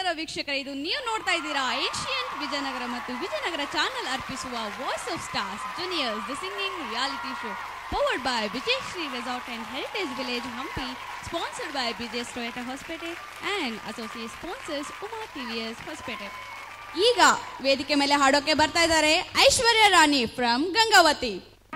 ನಮ್ಮೆಲ್ಲರ ವೀಕ್ಷಕರೇ ಇದು ನೀವು ನೋಡ್ತಾ ಇದ್ದೀರಾ ಏಷಿಯಂಟ್ ವಿಜಯನಗರ ಮತ್ತು ವಿಜಯನಗರ ಚಾನಲ್ ಅರ್ಪಿಸುವ voice of stars juniors the singing reality show powered by Vijayashree resort and heritage village Hampi sponsored by BJS Toyota hospital and associate sponsors Uma TVS hospital ಈಗ ವೇದಿಕೆ ಮೇಲೆ ಹಾಡೋಕೆ ಬರ್ತಾ ಇದ್ದಾರೆ ಐಶ್ವರ್ಯ ರಾಣಿ ಫ್ರಮ್ ಗಂಗಾವತಿ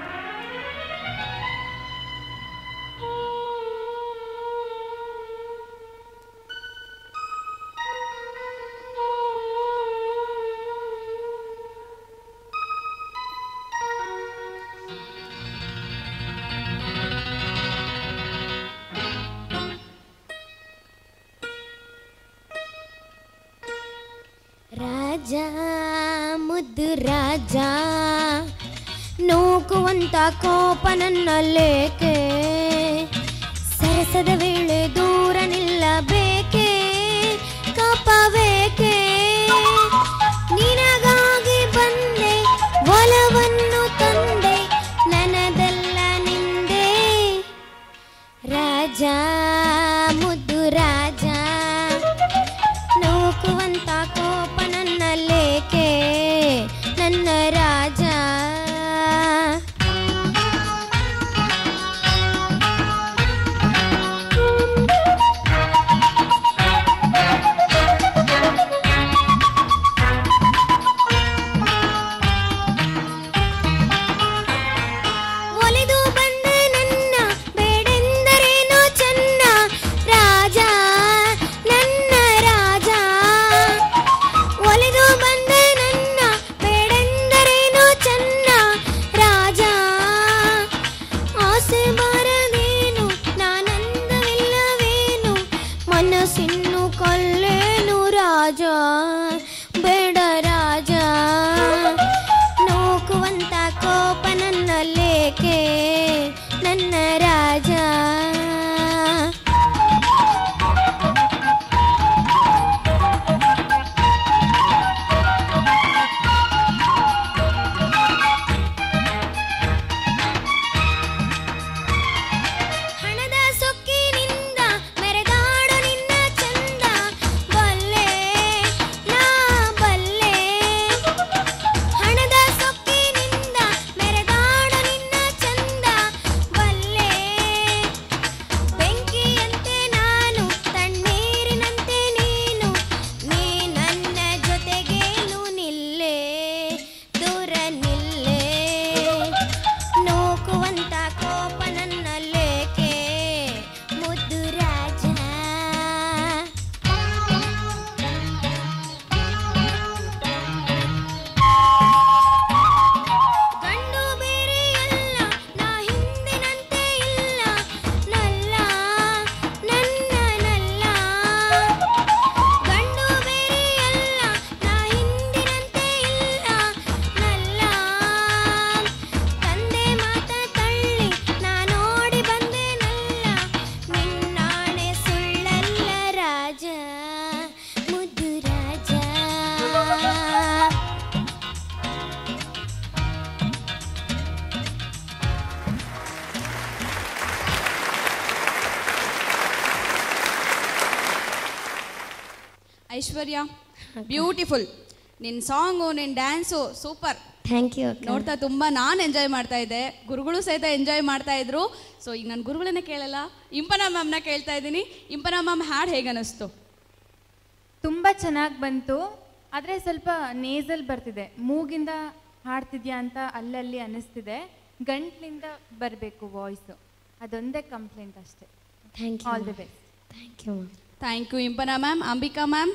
ರಾಜ ಮುದ್ದು ರಾಜ ನೂಕುವಂತ ಕೋಪ ನನ್ನಲ್ಲೇಕೆ ಸರಸದ ವೇಳೆ ದೂರ ನಿಲ್ಲಬೇಕೆ ಕಪಬೇಕೆ ನಿನಗಾಗಿ ಬಂದೆ ಒಲವನ್ನು ತಂದೆ ನನದಲ್ಲ ನಿಂದೆ ರಾಜ ಮುದ್ದು ರಾಜ ನೂಕುವಂತ ಕೋಪ ನನ್ನಲ್ಲೇಕೆ ನನ್ನ ರಾಜ ಒಲಿದು ಬಂದ ನನ್ನ ಬೇಡೆಂದರೇನೋ ಚೆನ್ನ ರಾಜ ನನ್ನ ರಾಜ ಒಲಿದು ಬಂದ ನನ್ನ ಬೇಡೆಂದರೇನೋ ಚೆನ್ನ ರಾಜ ಆಸೆ ಬರದೇನು ನಾನಂದವಿಲ್ಲವೇನು ಮನಸ್ಸಿನ್ನು ಕೊಲ್ಲೇನು ರಾಜ ಬೇಡ ರಾಜ ನೋಕುವಂತ ಕೋಪ ನನ್ನಲ್ಲೇಕೆ ನನ್ನ ರಾಜ ಹಣದ ಸೊಕ್ಕಿನಿಂದ ಮೆರೆದಾಡು ನಿನ್ನ ಚಂದ ಬಲ್ಲೆ ನಾ ಬಲ್ಲೆ ಹಣದ ಸೊಕ್ಕಿನಿಂದ ಮೆರೆದಾಡು ನಿನ್ನ ಚಂದ ಬಲ್ಲೆ ಬೆಂಕಿಯಂತೆ ನಾನು ತಣ್ಣೀರಿನಂತೆ ನೀನು ನೀ ನನ್ನ ಜೊತೆಗೇನು ನಿಲ್ಲೇ ದೂರ ನಿಲ್ಲೇ ನೋಕುವಂತ ಕೋಪ ನನ್ನಲ್ಲೇಕೆ ಮುದ್ದು ರಾಜ ಗಂಡು ಬೇರೆಯಲ್ಲ ನಾ ಹಿಂದಿನಂತೆ ಇಲ್ಲ ನಲ್ಲ ನನ್ನ ನಲ್ಲ ಗಂಡು ಬೇರೆಯಲ್ಲ ನಾ ಹಿಂದಿನಂತೆ ಇಲ್ಲ ನಲ್ಲ ತಂದೆ ಮಾತ ತಳ್ಳಿ ನಾ ನೋಡಿ ಬಂದೇನಲ್ಲ ನಿನ್ನಾಣೆ ಸುಳ್ಳಲ್ಲ ರಾಜ ಮುದ್ದು ರಾಜ ಐಶ್ವರ್ಯ ಬ್ಯೂಟಿಫುಲ್ ನಿನ್ನ ಸಾಂಗು ನಿನ್ನ ಡ್ಯಾನ್ಸು ಸೂಪರ್ ಥ್ಯಾಂಕ್ ಯು ನೋಡ್ತಾ ತುಂಬಾ ನಾನು ಎಂಜಾಯ್ ಮಾಡ್ತಾ ಇದ್ದೆ ಗುರುಗಳು ಸಹಿತ ಎಂಜಾಯ್ ಮಾಡ್ತಾ ಇದ್ರು ಸೊ ಈಗ ನಾನು ಗುರುಗಳನ್ನ ಕೇಳಲ್ಲ ಇಂಪನಾ ಮ್ಯಾಮ್ನ ಕೇಳ್ತಾ ಇದ್ದೀನಿ ಇಂಪನಾ ಮ್ಯಾಮ್ ಹಾಡು ಹೇಗೆ ಅನಿಸ್ತು ತುಂಬ ಚೆನ್ನಾಗಿ ಬಂತು ಆದರೆ ಸ್ವಲ್ಪ ನೇಸಲ್ ಬರ್ತಿದೆ ಮೂಗಿಂದ ಹಾಡ್ತಿದ್ಯಾ ಅಂತ ಅಲ್ಲಲ್ಲಿ ಅನ್ನಿಸ್ತಿದೆ ಗಂಟ್ಲಿಂದ ಬರಬೇಕು ವಾಯ್ಸು ಅದೊಂದೇ ಕಂಪ್ಲೇಂಟ್ ಅಷ್ಟೇ thank all you the best thank you thank you Impana ma'am Ambika ma'am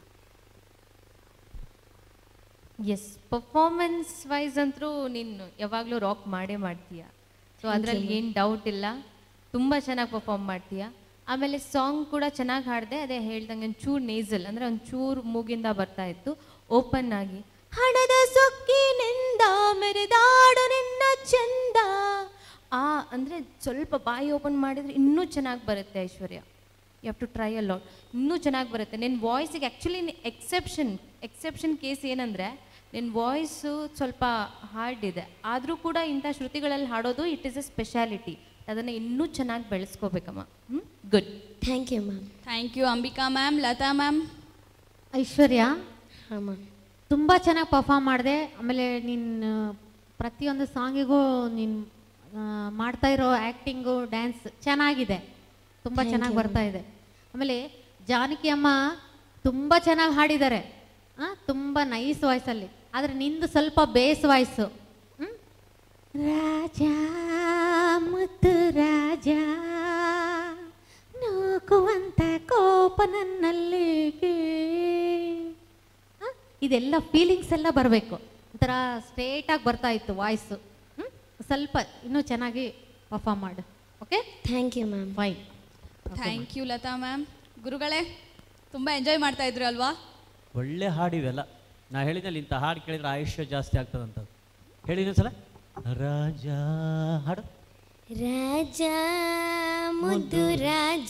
yes performance wise ಅಂತೂ ನೀನು ಯಾವಾಗಲೂ ರಾಕ್ ಮಾಡೇ ಮಾಡ್ತೀಯ ಸೊ ಅದರಲ್ಲಿ ಏನು ಡೌಟ್ ಇಲ್ಲ ತುಂಬ ಚೆನ್ನಾಗಿ ಪರ್ಫಾರ್ಮ್ ಮಾಡ್ತೀಯ ಆಮೇಲೆ ಸಾಂಗ್ ಕೂಡ ಚೆನ್ನಾಗಿ ಹಾಡಿದೆ ಅದೇ ಹೇಳ್ದಂಗೆ ಒಂಚೂರು ನೇಸಲ್ ಅಂದರೆ ಒಂಚೂರು ಮೂಗಿಂದ ಬರ್ತಾ ಇತ್ತು ಓಪನ್ ಆಗಿ ಹಣದ ಸೊಕ್ಕಿನಿಂದ ಮೆರೆದಾಡು ನಿನ್ನ ಚಂದ ಆ ಅಂದರೆ ಸ್ವಲ್ಪ ಬಾಯಿ ಓಪನ್ ಮಾಡಿದ್ರೆ ಇನ್ನೂ ಚೆನ್ನಾಗಿ ಬರುತ್ತೆ Aishwarya you have to try a lot ಇನ್ನೂ ಚೆನ್ನಾಗಿ ಬರುತ್ತೆ ನಿನ್ನ ವಾಯ್ಸಿಗೆ ಆ್ಯಕ್ಚುಲಿ ಎಕ್ಸೆಪ್ಷನ್ ಎಕ್ಸೆಪ್ಷನ್ ಕೇಸ್ ಏನಂದರೆ ನಿನ್ನ ವಾಯ್ಸು ಸ್ವಲ್ಪ ಹಾರ್ಡ್ ಇದೆ ಆದರೂ ಕೂಡ ಇಂಥ ಶ್ರುತಿಗಳಲ್ಲಿ ಹಾಡೋದು ಇಟ್ ಈಸ್ ಎ ಸ್ಪೆಷಾಲಿಟಿ ಅದನ್ನು ಇನ್ನೂ ಚೆನ್ನಾಗಿ ಬೆಳೆಸ್ಕೋಬೇಕಮ್ಮ ಹ್ಞೂ good thank you ma'am thank you Ambika ma'am Latha ma'am Aishwarya ಹಾಂ ಮ್ಯಾಮ್ ತುಂಬ ಚೆನ್ನಾಗಿ ಪರ್ಫಾರ್ಮ್ ಮಾಡಿದೆ ಆಮೇಲೆ ನೀನು ಪ್ರತಿಯೊಂದು ಸಾಂಗಿಗೂ ನೀನು ಮಾಡ್ತಾ ಇರೋ ಆ್ಯಕ್ಟಿಂಗು ಡ್ಯಾನ್ಸ್ ಚೆನ್ನಾಗಿದೆ ತುಂಬ ಚೆನ್ನಾಗಿ ಬರ್ತಾ ಇದೆ ಆಮೇಲೆ ಜಾನಕಿ ಅಮ್ಮ ತುಂಬ ಚೆನ್ನಾಗಿ ಹಾಡಿದ್ದಾರೆ ಹಾಂ ತುಂಬ ನೈಸ್ ವಾಯ್ಸಲ್ಲಿ ಆದರೆ ನಿಂದು ಸ್ವಲ್ಪ ಬೇಸ್ ವಾಯ್ಸು ರಾಜ ಮುತ್ತು ರಾಜ ನೂಕುವಂತ ಕೋಪ ನನ್ನಲ್ಲಿಗೆ ಹ? ಇದೆಲ್ಲ ಫೀಲಿಂಗ್ಸ್ ಎಲ್ಲ ಬರಬೇಕು ಒಂಥರ ಸ್ಟ್ರೇಟಾಗಿ ಬರ್ತಾ ಇತ್ತು ವಾಯ್ಸು ಸ್ವಲ್ಪ ಇನ್ನೂ ಚೆನ್ನಾಗಿ ಪರ್ಫಾರ್ಮ್ ಮಾಡು okay thank you ma'am fine thank you Latha ma'am ಗುರುಗಳೇ ತುಂಬ ಎಂಜಾಯ್ ಮಾಡ್ತಾ ಇದ್ರು ಅಲ್ವಾ ಒಳ್ಳೆ ಹಾಡಿವೆಲ್ಲ ನಾ ಹೇಳಿದ್ನಲ್ಲಿ ಇಂಥ ಹಾಡು ಕೇಳಿದ್ರೆ ಆಯುಷ್ಯ ಜಾಸ್ತಿ ಆಗ್ತದಂತ ಹೇಳಿ ಸಲ ರಾಜ ಹಾಡು ರಾಜ ಮುದ್ದು ರಾಜ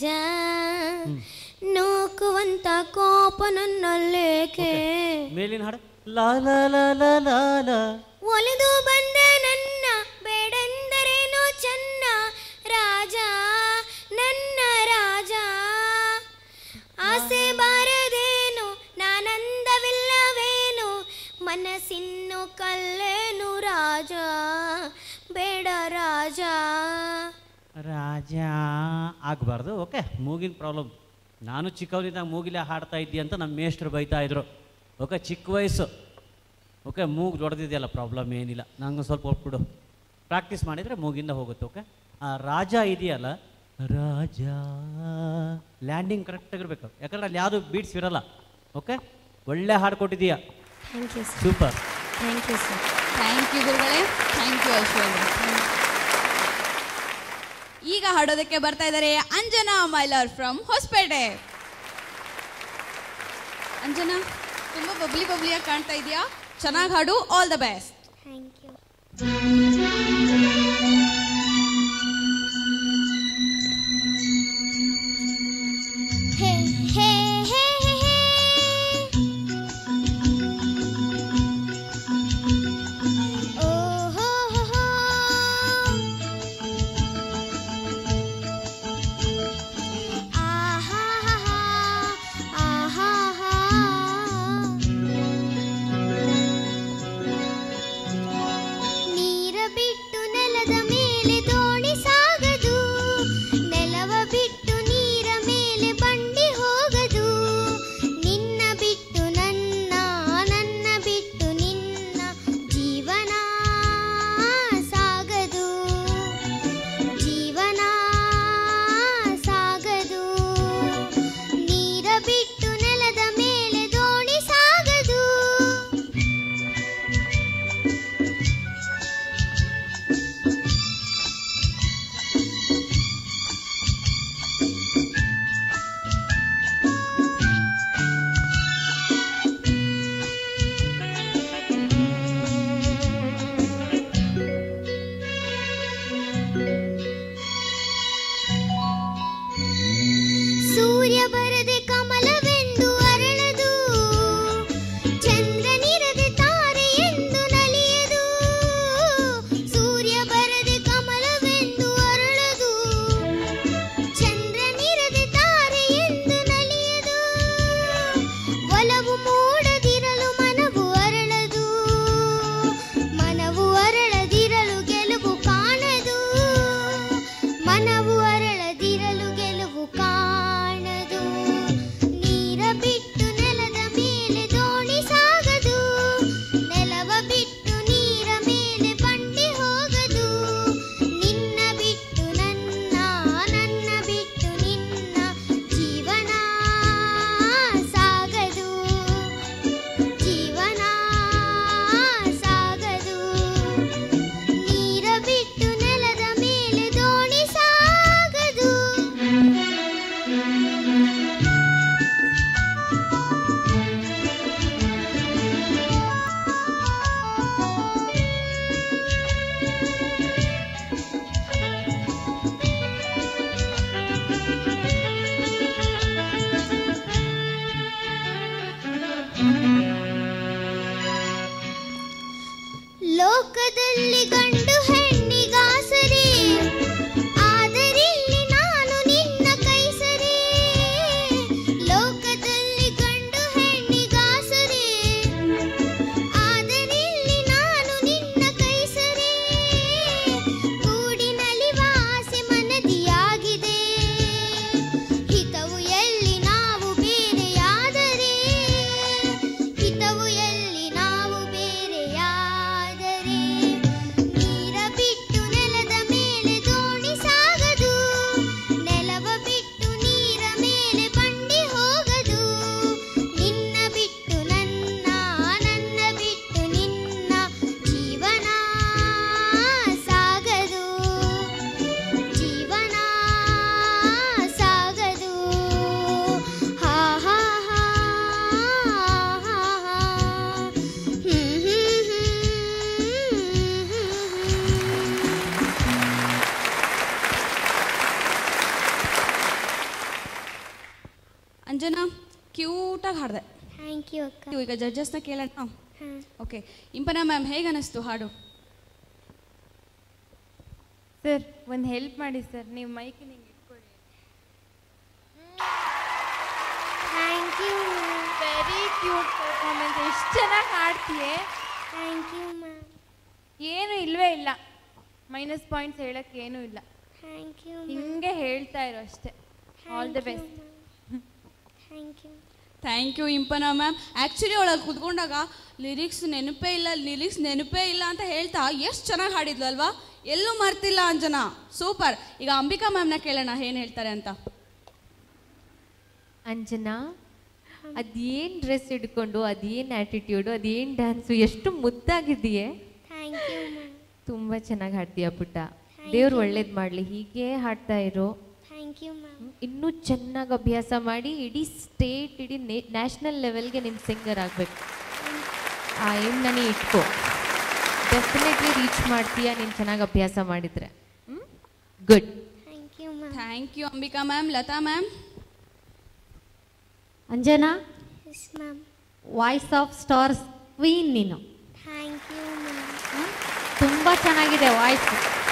ನೂಕುವಂತ ಕೋಪ ನನ್ನಲ್ಲೇಕೆ ಮೇಲಿನ ಹಾಡು ಲಾ ಲಾ ಲಾ ಲಾ ಲಾ ಲಾ ಒಲಿದು ಬಂದೆ ನನ್ನ ಬೇಡೆಂದರೇನೋ ಚೆನ್ನ ರಾಜ ನನ್ನ ರಾಜ ಆಸೆ ಬಾರದೇನು ನಾನಂದವಿಲ್ಲವೇನು ಮನಸ್ಸಿನ್ನು ಕಲ್ಲೇನು ರಾಜ ಬೇಡ ರಾಜ ರಾಜ ಆಗಬಾರ್ದು ಓಕೆ ಮೂಗಿನ ಪ್ರಾಬ್ಲಮ್ ನಾನು ಚಿಕ್ಕವನಿದ್ದಾಗ ಮೂಗಿಲೆ ಹಾಡ್ತಾ ಇದ್ದಿ ಅಂತ ನಮ್ಮ ಮೇಷ್ಟ್ರು ಬೈತಾ ಇದ್ರು ಓಕೆ ಚಿಕ್ಕ ವಯಸ್ಸು ಓಕೆ ಮೂಗು ದೊಡ್ಡದಿದೆಯಲ್ಲ ಪ್ರಾಬ್ಲಮ್ ಏನಿಲ್ಲ ನಂಗೆ ಸ್ವಲ್ಪ ಒಪ್ಬಿಡು ಪ್ರಾಕ್ಟೀಸ್ ಮಾಡಿದರೆ ಮೂಗಿಂದ ಹೋಗುತ್ತೆ ಓಕೆ ಆ ರಾಜ ಇದೆಯಲ್ಲ ರಾಜ ಲ್ಯಾಂಡಿಂಗ್ ಕರೆಕ್ಟಾಗಿರ್ಬೇಕು ಯಾಕಂದ್ರೆ ಅಲ್ಲಿ ಯಾವುದು ಬೀಟ್ಸ್ ಇರಲ್ಲ ಓಕೆ ಒಳ್ಳೆ ಹಾಡು ಕೊಟ್ಟಿದ್ದೀಯಾ thank you sir super thank you sir thank you ಗುರುಗಳೇ ಥ್ಯಾಂಕ್ ಯು ಐಶ್ವರ್ಯ ಈಗ ಹಾಡೋದಕ್ಕೆ ಬರ್ತಾ ಇದ್ದಾರೆ ಅಂಜನಾ ಮೈಲರ್ ಫ್ರಮ್ ಹೊಸಪೇಟೆ ಅಂಜನಾ ತುಂಬ ಬಬ್ಲಿ ಬಬ್ಲಿಯಾಗಿ ಕಾಣ್ತಾ ಇದೆಯಾ ಚೆನ್ನಾಗಿ ಹಾಡು all the best thank you ಹೇ ಹೇ ಹೇ ಹೇ ಓ ಹೋ ಹೋ ಹೋ ಆಹಾ ಹಾ ಆಹಾ ಹಾ ನೀರ ಬಿಟ್ಟು ನೆಲದ ಮೇಲೆ ದೋಣಿ ಸಾಗದು ನೆಲವ ಬಿಟ್ಟು ನೀರ ಮೇಲೆ ಬಂಡಿ ಹೋಗದು ನಿನ್ನ ಬಿಟ್ಟು ನನ್ನ ನನ್ನ ಬಿಟ್ಟು ನಿನ್ನ ಜೀವನ ಸಾಗದು ಜೀವನ ಸಾಗದು ನೀರ ಬಿಟ್ಟು ನೆಲದ ಮೇಲೆ ದೋಣಿ ಸಾಗದು ಸೂರ್ಯ ಬರದೆ ಕಮಲವೆಂದು ಅರಳದು ಚಂದ್ರನಿರದೆ ತಾರೆ ಎಂದು ನಲಿಯದು ಸೂರ್ಯ ಬರದೆ ಕಮಲವೆಂದು ಅರಳದು ಚಂದ್ರನಿರದೆ ತಾರೆ ಎಂದು ನಲಿಯದು ಒಲವು ಮೂಡದಿರಲು ಮನವು ಅರಳದು ಮನವು ಅರಳದಿರಲು ಗೆಲುವು ಕಾಣದು ಮನವು ಅರಳದಿರಲು ಗೆಲುವು ಕಾಣದು ನೀರ ಬಿಟ್ಟು ನೆಲದ ಮೇಲೆ ದೋಣಿ ಸಾಗದು ನೆಲವ ಬಿಟ್ಟು ನೀರ ಮೇಲೆ ಬಂಡಿ ಹೋಗದು ನಿನ್ನ ಬಿಟ್ಟು ನನ್ನ ನನ್ನ ಬಿಟ್ಟು ನಿನ್ನ ಜೀವನ ಸಾಗದು ಜೀವನ ಸಾಗದು ನೀರ ಬಿಟ್ಟು ನೆಲದ ಮೇಲೆ ದೋಣಿ ಸಾಗದು ಲೋಕದಲ್ಲಿ ಗಂಡು ಹೆಣ್ಣಿಗಾಸರಿ ಆದರಿಲ್ಲಿ ನಾನು ನಿನ್ನ ಕೈ ಸರಿ ಲೋಕದಲ್ಲಿ ಗಂಡು ಹೆಣ್ಣಿಗಾಸರಿ ಕ್ಯೂಟಾಗಿ ಹಾಡಿದೆ ಥ್ಯಾಂಕ್ ಯು ಅಕ್ಕ ಈಗ ಜಡ್ಜಸ್ನ ಕೇಳೋಣ ಹಾಂ ಓಕೆ ಇಂಪನ ಮ್ಯಾಮ್ ಹೇಗೆ ಅನ್ನಿಸ್ತು ಹಾಡು ಸರ್ ಒಂದು ಹೆಲ್ಪ್ ಮಾಡಿ ಸರ್ ನೀವು ಮೈಕ್ ನಿಂಗೆ ಇಟ್ಕೊಳ್ಳಿ thank you very cute performance ಎಷ್ಟು ಚೆನ್ನಾಗಿ ಹಾಡ್ತೀಯೇ ಥ್ಯಾಂಕ್ ಯು ಮ್ಯಾಮ್ ಏನು ಇಲ್ವೇ ಇಲ್ಲ ಮೈನಸ್ ಪಾಯಿಂಟ್ಸ್ ಹೇಳಕ್ಕೆ ಏನೂ ಇಲ್ಲ ಥ್ಯಾಂಕ್ ಯು ಹಿಂಗೆ ಹೇಳ್ತಾ ಇರೋ ಅಷ್ಟೇ all the best thank you thank you Impana ma'am actually ಒಳಗೆ ಕುತ್ಕೊಂಡಾಗ ಲಿರಿಕ್ಸ್ ನೆನಪೇ ಇಲ್ಲ ಲಿರಿಕ್ಸ್ ನೆನಪೇ ಇಲ್ಲ ಅಂತ ಹೇಳ್ತಾ ಎಷ್ಟು ಚೆನ್ನಾಗಿ ಹಾಡಿದ್ಲು ಅಲ್ವಾ ಎಲ್ಲೂ ಮರ್ತಿಲ್ಲ ಅಂಜನಾ ಸೂಪರ್ ಈಗ ಅಂಬಿಕಾ ಮ್ಯಾಮ್ನ ಕೇಳೋಣ ಏನು ಹೇಳ್ತಾರೆ ಅಂತ ಅಂಜನಾ ಅದೇನ್ ಡ್ರೆಸ್ ಹಿಡ್ಕೊಂಡು ಅದೇನ್ ಆಟಿಟ್ಯೂಡು ಅದೇನ್ ಡ್ಯಾನ್ಸು ಎಷ್ಟು ಮುದ್ದಾಗಿದೆಯೇ ಥ್ಯಾಂಕ್ ಯು ಮ್ಯಾಮ್ ತುಂಬ ಚೆನ್ನಾಗಿ ಹಾಡ್ತೀಯ ಪುಟ್ಟ ದೇವ್ರು ಒಳ್ಳೇದು ಮಾಡಲಿ ಹೀಗೆ ಹಾಡ್ತಾ ಇರೋ ಥ್ಯಾಂಕ್ ಯು ಮ್ಯಾಮ್ ಇನ್ನೂ ಚೆನ್ನಾಗಿ ಅಭ್ಯಾಸ ಮಾಡಿ ಇಡೀ ಸ್ಟೇಟ್ ಇಡೀ ನ್ಯಾಷನಲ್ ಲೆವೆಲ್ಗೆ ನೀನು ಸಿಂಗರ್ ಆಗಬೇಕು ಆ ಏಮ್ ನನಗೆ ಇಟ್ಕೋ ಡೆಫಿನೆಟ್ಲಿ ರೀಚ್ ಮಾಡ್ತೀಯ ನೀನು ಚೆನ್ನಾಗಿ ಅಭ್ಯಾಸ ಮಾಡಿದರೆ good thank you ma'am thank you Ambika ma'am Latha ma'am Anjana yes ma'am voice of stars queen ನೀನು ಥ್ಯಾಂಕ್ ಯು ಮ್ಯಾಮ್ ಹ್ಮ್? ತುಂಬ ಚೆನ್ನಾಗಿದೆ ವಾಯ್ಸ್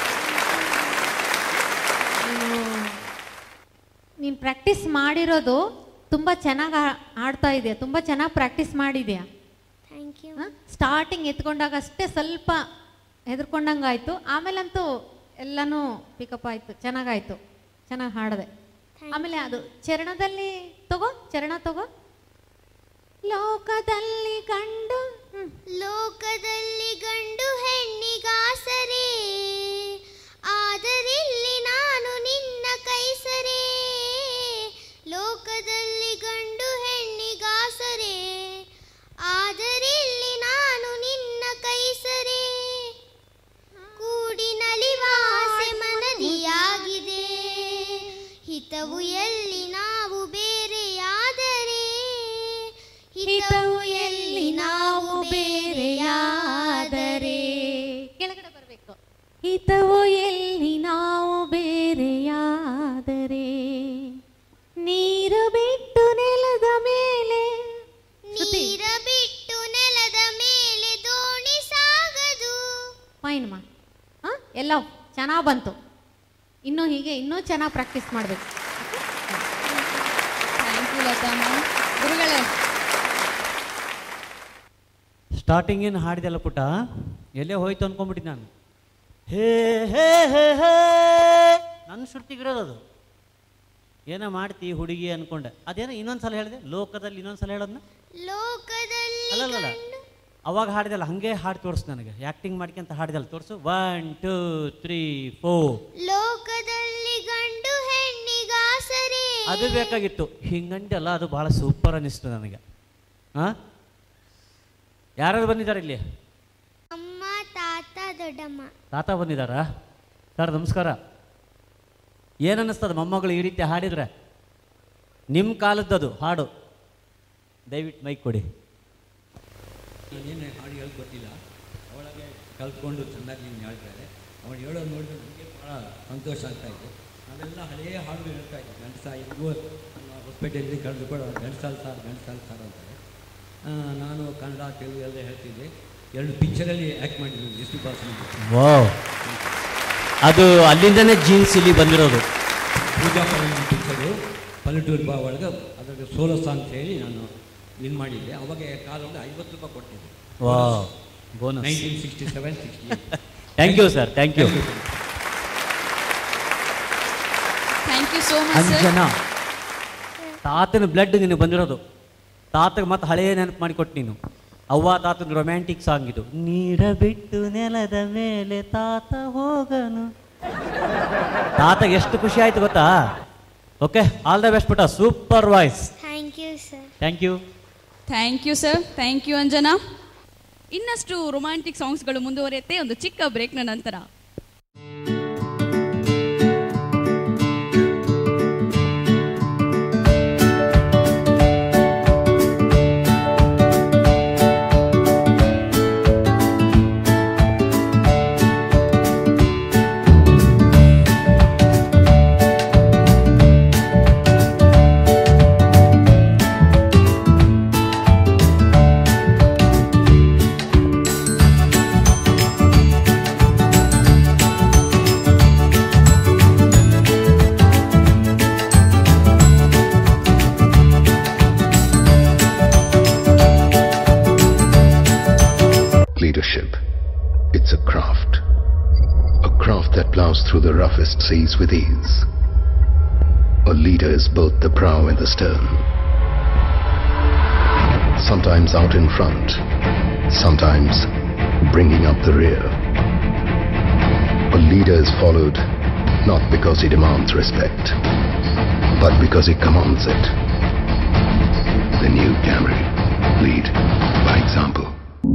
ನೀನು ನೀನು ಪ್ರಾಕ್ಟೀಸ್ ಮಾಡಿರೋದು ತುಂಬ ಚೆನ್ನಾಗಿ ಹಾಡ್ತಾ ಇದೆಯಾ ತುಂಬ ಚೆನ್ನಾಗಿ ಪ್ರಾಕ್ಟೀಸ್ ಮಾಡಿದೆಯಾ ಥ್ಯಾಂಕ್ ಯು ಸ್ಟಾರ್ಟಿಂಗ್ ಎತ್ಕೊಂಡಾಗ ಅಷ್ಟೇ ಸ್ವಲ್ಪ ಹೆದರ್ಕೊಂಡಂಗೆ ಆಯಿತು ಆಮೇಲಂತೂ ಎಲ್ಲನೂ ಪಿಕಪ್ ಆಯಿತು ಚೆನ್ನಾಗಾಯಿತು ಚೆನ್ನಾಗಿ ಹಾಡಿದೆ ಆಮೇಲೆ ಅದು ಚರಣದಲ್ಲಿ ತಗೋ ಚರಣ ತಗೋ ಲೋಕದಲ್ಲಿ ಕಂಡು ಹ್ಮ್. ಲೋಕದಲ್ಲಿ ಗಂಡು ಹೆಣ್ಣಿಗಾಸರೆ ಆದರಿಲ್ಲಿ ನಾನು ನಿನ್ನ ಕೈಸರೆ ಲೋಕದಲ್ಲಿ ಗಂಡು ಹೆಣ್ಣಿಗಾಸರೆ ಆದರಿಲ್ಲಿ ನಾನು ನಿನ್ನ ಕೈಸರೆ ಕೂಡಿ ನಲಿವಾಸೆ ಮನದಿಯಾಗಿದೆ ಹಿತವು ಎಲ್ಲಿ ನಾವು ಬೇರೆಯಾದರೆ ಹಿತವು ಎಲ್ಲಿ ನಾವು ಬೇರೆಯಾದರೆ ಕೆಳಗಡೆ ಬರಬೇಕು ಹಿತವು ಎಲ್ಲಿ ನಾವು ಬೇರೆಯಾದರೆ ನೀರು ಬಿಟ್ಟು ನೆಲದ ಮೇಲೆ ಶ್ರುತಿ. ನೀರ ಬಿಟ್ಟು ನೆಲದ ಮೇಲೆ ದೋಣಿ ಸಾಗದು ಫೈನ್ ಮಾ ಹಾಂ ಎಲ್ಲ ಚೆನ್ನಾಗಿ ಬಂತು ಇನ್ನೂ ಹೀಗೆ ಇನ್ನೂ ಚೆನ್ನಾಗಿ ಪ್ರಾಕ್ಟೀಸ್ ಮಾಡಬೇಕು ಥ್ಯಾಂಕ್ ಯು ಲತಾ ಮ್ಯಾಮ್ ಗುರುಗಳೇ ಸ್ಟಾರ್ಟಿಂಗ್ ಏನು ಹಾಡಿದೆಲ್ಲ ಪುಟ್ಟ ಎಲ್ಲೇ ಹೋಯ್ತು ಅನ್ಕೊಂಬಿಟ್ಟಿದ್ದೆ ನಾನು ಹೇ ಹೇ ಹೇ ಹೇ ನನ್ನ ಶ್ರುತಿಗಿರೋದು ಅದು ಏನೋ ಮಾಡ್ತಿ ಹುಡುಗಿ ಅನ್ಕೊಂಡೆ ಅದೇನೋ ಇನ್ನೊಂದ್ಸಲ ಹೇಳಿದೆ ಲೋಕದಲ್ಲಿ ಇನ್ನೊಂದ್ಸಲ ಹೇಳೋದನ್ನ ಲೋಕದಲ್ಲಿ ಅಲ್ಲಲ್ಲ ಅವಾಗ ಹಾಡಿದಲ್ಲ ಹಂಗೆ ಹಾಡು ತೋರಿಸು ನನಗೆ ಆ್ಯಕ್ಟಿಂಗ್ ಮಾಡ್ಕೊಂತ ಹಾಡಿದಲ್ಲ ತೋರಿಸು ಒನ್ ಟೂ ತ್ರೀ ಫೋರ್ ಲೋಕದಲ್ಲಿ ಗಂಡು ಹೆಣ್ಣಿಗಾಸರೆ ಅದು ಬೇಕಾಗಿತ್ತು ಹಿಂಗಂಟಲ್ಲ ಅದು ಭಾಳ ಸೂಪರ್ ಅನ್ನಿಸ್ತು ನನಗೆ ಹಾಂ ಯಾರು ಬಂದಿದ್ದಾರೆ ಇಲ್ಲಿ ಅಮ್ಮ ತಾತ ದೊಡ್ಡಮ್ಮ ತಾತ ಬಂದಿದ್ದಾರಾ ಸರ್ ನಮಸ್ಕಾರ ಏನು ಅನ್ನಿಸ್ತದ ಮೊಮ್ಮಗಳು ಈ ರೀತಿ ಹಾಡಿದ್ರೆ ನಿಮ್ಮ ಕಾಲದ್ದದು ಹಾಡು ದಯವಿಟ್ಟು ಮೈಕ್ ಕೊಡಿ ನಾನೇನು ಹಾಡು ಹೇಳಕ್ ಗೊತ್ತಿಲ್ಲ ಅವಳಗೆ ಕಲ್ತ್ಕೊಂಡು ಚೆನ್ನಾಗಿ ನೀನು ಹೇಳ್ತಾರೆ ಅವಳು ಹೇಳೋದು ನೋಡಿದ್ರೆ ನನಗೆ ಭಾಳ ಸಂತೋಷ ಆಗ್ತಾ ಇದೆ ನಾವೆಲ್ಲ ಹಳೆಯ ಹಾಡುಗಳು ಹೇಳ್ತಾ ಇದ್ದೆ ಗಂಡಸ ಇದ್ವು ಹೊಸಪೇಟೆಯಲ್ಲಿ ಕಳೆದುಕೊಂಡು ಗಂಡಸಾಲ್ ಸಾರ್ ಗಂಡಸಾಲ್ ಸಾರ್ ಅಂತಾರೆ ಆ, ನಾನು ಕನ್ನಡ ತೆಲುಗು ಎಲ್ಲ ಹೇಳ್ತಿದ್ದೆ ಎರಡು ಪಿಕ್ಚರಲ್ಲಿ ಆ್ಯಕ್ಟ್ ಮಾಡಿದ್ದೀನಿ ಎಷ್ಟು ಬಾಸ್ ವಾ ಅದು ಅಲ್ಲಿಂದನೇ ಜೀನ್ಸ್ ಇಲ್ಲಿ ಬಂದಿರೋದು ಪೂಜಾ ಪಲ್ಲವಿ ಪಿಕ್ಚರು ಪಲ್ಲಟೂರು ಬಾ ಒಳಗೆ ಅದರಲ್ಲಿ ಸೋಲೋ ಸಾಂಗ್ ಹೇಳಿ ನಾನು ವಿನ್ ಮಾಡಿದ್ದೆ ಅವಾಗ ಕಾಲದಲ್ಲಿ ಐವತ್ತು ರೂಪಾಯಿ ಕೊಟ್ಟಿದ್ದೆ ವಾ bonus nineteen sixty seven sixty thank you sir thank you thank you so much sir Anjana ತಾತನ ಬ್ಲಡ್ ನಿನಗೆ ಬಂದಿರೋದು ತಾತಗೆ ಮತ್ತೆ ಹಳೆಯ ನೆನಪು ಮಾಡಿಕೊಟ್ಟು ನೀನು ಅವ್ವ ತಾತನ ರೊಮ್ಯಾಂಟಿಕ್ ಸಾಂಗ್ ಇದು ನೀರ ಬಿಟ್ಟು ನೆಲದ ಮೇಲೆ ತಾತ ಹೋಗನು ತಾತಗೆ ಎಷ್ಟು ಖುಷಿ ಆಯ್ತು ಗೊತ್ತಾ ಓಕೆ ಆಲ್ ದ ಬೆಸ್ಟ್ ಪುಟ super voice thank you sir thank you thank you sir thank you Anjana ಇನ್ನಷ್ಟು ರೊಮ್ಯಾಂಟಿಕ್ ಸಾಂಗ್ಸ್ಗಳು ಮುಂದುವರಿಯುತ್ತೆ ಒಂದು ಚಿಕ್ಕ ಬ್ರೇಕ್ನ ನಂತರ ಿ through the roughest seas with ease. A leader is both the prow and the stern. Sometimes out in front, sometimes bringing up the rear. A leader is followed not because he demands respect, but because he commands it. The new Camry. Lead by example.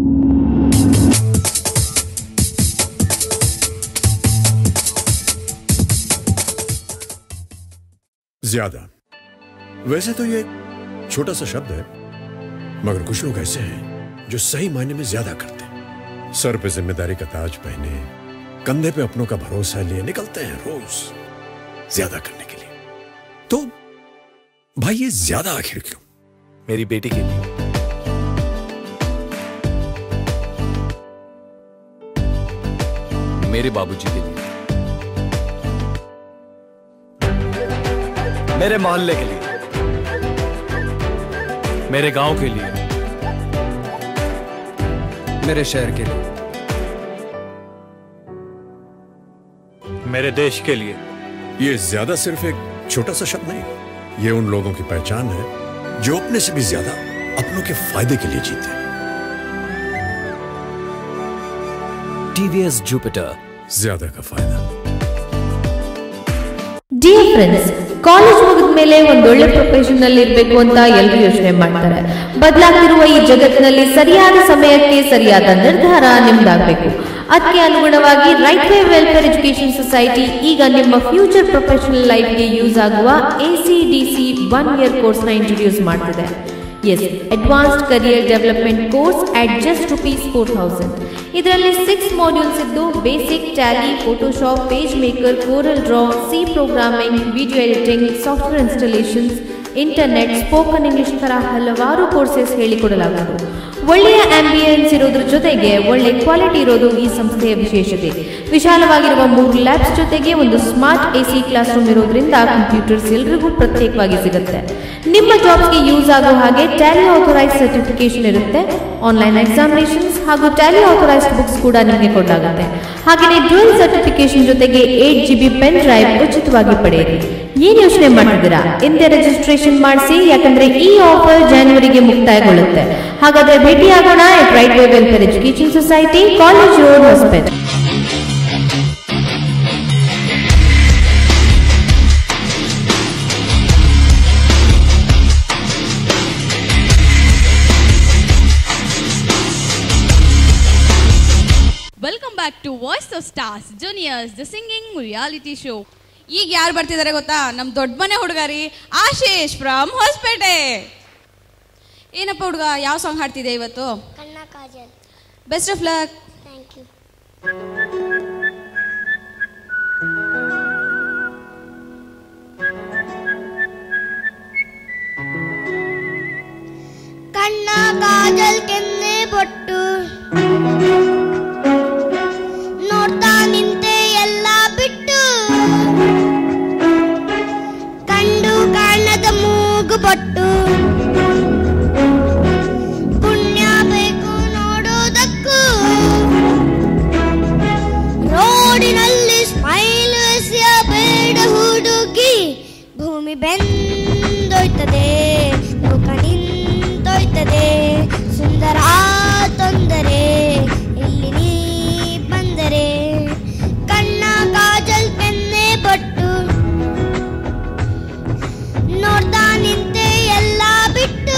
ज्यादा वैसे तो ये एक छोटा सा शब्द है मगर कुछ लोग ऐसे हैं जो सही मायने में ज्यादा करते हैं सर पे जिम्मेदारी का ताज पहने कंधे पे अपनों का भरोसा लिए निकलते हैं रोज ज्यादा करने के लिए तो भाई ये ज्यादा आखिर क्यों मेरी बेटी के लिए मेरे बाबूजी के लिए मेरे मोहल्ले के लिए मेरे गांव के लिए मेरे शहर के लिए मेरे देश के लिए ये ज्यादा सिर्फ एक छोटा सा शब्द नहीं ये उन लोगों की पहचान है जो अपने से भी ज्यादा अपनों के फायदे के लिए जीते हैं टीवीएस जुपिटर ज्यादा का फायदा ಡಿಯರ್ ಫ್ರೆಂಡ್ಸ್ ಕಾಲೇಜ್ ಮುಗಿದ ಮೇಲೆ ಒಂದೊಳ್ಳೆ ಪ್ರೊಫೆಷನ್ ಅಲ್ಲಿ ಇರಬೇಕು ಅಂತ ಎಲ್ಲರೂ ಯೋಚನೆ ಮಾಡ್ತಾರೆ ಬದಲಾಗ್ತಿರುವ ಈ ಜಗತ್ತಿನಲ್ಲಿ ಸರಿಯಾದ ಸಮಯಕ್ಕೆ ಸರಿಯಾದ ನಿರ್ಧಾರ ನಿಮ್ದಾಗಬೇಕು ಅದಕ್ಕೆ ಅನುಗುಣವಾಗಿ right way welfare education society ಈಗ ನಿಮ್ಮ ಫ್ಯೂಚರ್ ಪ್ರೊಫೆಷನಲ್ ಲೈಫ್ಗೆ ಯೂಸ್ ಆಗುವ A C D C one year ಕೋರ್ಸ್ನ ಇಂಟ್ರೊಡ್ಯೂಸ್ ಮಾಡ್ತಿದೆ yes advanced career development course at just rupees four thousand ಇದರಲ್ಲಿ ಸಿಕ್ಸ್ ಮಾಡ್ಯೂಲ್ಸ್ ಇದ್ದು basic Tally Photoshop Page Maker Corel Draw C programming video editing software installations internet spoken English ತರ ಹಲವಾರು courses ಹೇಳಿಕೊಡಲಾಗುವುದು ಒಳ್ಳೆಯ ambience ಇರೋದ್ರ ಜೊತೆಗೆ ಒಳ್ಳೆ quality ಇರೋದು ಈ ಸಂಸ್ಥೆಯ ವಿಶೇಷತೆ ವಿಶಾಲವಾಗಿರುವ ಮೂರು ಲ್ಯಾಬ್ಸ್ ಜೊತೆಗೆ ಒಂದು smart A C classroom ಇರೋದ್ರಿಂದ ಕಂಪ್ಯೂಟರ್ಸ್ ಎಲ್ರಿಗೂ ಪ್ರತ್ಯೇಕವಾಗಿ ಸಿಗುತ್ತೆ ನಿಮ್ಮ ಜಾಬ್ಗೆ ಯೂಸ್ ಆಗೋ ಹಾಗೆ ಟ್ಯಾಲಿ ಆಥರೈಸ್ ಸರ್ಟಿಫಿಕೇಶನ್ ಇರುತ್ತೆ ಆನ್ಲೈನ್ ಎಕ್ಸಾಮಿನೇಷನ್ಸ್ ಹಾಗೂ ಟ್ಯಾಲಿ ಆಥರೈಸ್ಡ್ ಬುಕ್ಸ್ ಕೂಡ ನಿಮಗೆ ಕೊಡಲಾಗುತ್ತೆ ಹಾಗೆಯೇ ಡ್ಯೂಯಲ್ ಸರ್ಟಿಫಿಕೇಶನ್ ಜೊತೆಗೆ eight G B pen drive ಉಚಿತವಾಗಿ ಪಡೆಯಿರಿ ಏನ್ ಯೋಚನೆ ಮಾಡ್ತಿದ್ದೀರಾ ಹಿಂದೆ ರಿಜಿಸ್ಟ್ರೇಷನ್ ಮಾಡಿಸಿ ಯಾಕಂದ್ರೆ ಈ ಆಫರ್ ಜಾನ್ವರಿಗೆ ಮುಕ್ತಾಯಗೊಳ್ಳುತ್ತೆ ಹಾಗಾದ್ರೆ ಭೇಟಿಯಾಗೋಣ right way welfare education society college road hospital welcome back to voice of stars juniors the singing reality show ಈಗ ಯಾರು ಬರ್ತಿದ್ದಾರೆ ಗೊತ್ತಾ ನಮ್ಮ ದೊಡ್ಡ ಮನೆ ಹುಡುಗ ರೀ ಆಶೀಶ್ ಫ್ರಮ್ ಹೊಸಪೇಟೆ ಏನಪ್ಪ ಹುಡುಗ ಯಾವ ಸಾಂಗ್ ಹಾಡ್ತಿದೆ ಇವತ್ತು ಕಣ್ಣ ಕಾಜಲ್ best of luck thank you ಕಣ್ಣ ಕಾಜಲ್ ಕೆನ್ನೆ ಬೊಟ್ಟು ನೋಡ್ತಾ ನಿಂತೆ ಎಲ್ಲ ಬಿಟ್ಟು ಕಂಡು ಕಾಣದ ಮೂಗು ಬೊಟ್ಟು ಪುಣ್ಯ ಬೇಕು ನೋಡೋದಕ್ಕೂ ರೋಡಿನಲ್ಲಿ ಸ್ಮೈಲ್ ಬೇಡ ಹುಡುಗಿ ಭೂಮಿ ಬೆಂದೊಯ್ತದೆ ಲೋಕ ನಿಂತೊಯ್ತದೆ ಸುಂದರ ತೊಂದರೆ ಇಲ್ಲಿ ನೀ ಬಂದರೆ ಕಣ್ಣ ಕಾಜಲ್ ಕೆನ್ನೆ ಬೊಟ್ಟು ನೋಡ್ತಾ ನಿಂತೆ ಎಲ್ಲ ಬಿಟ್ಟು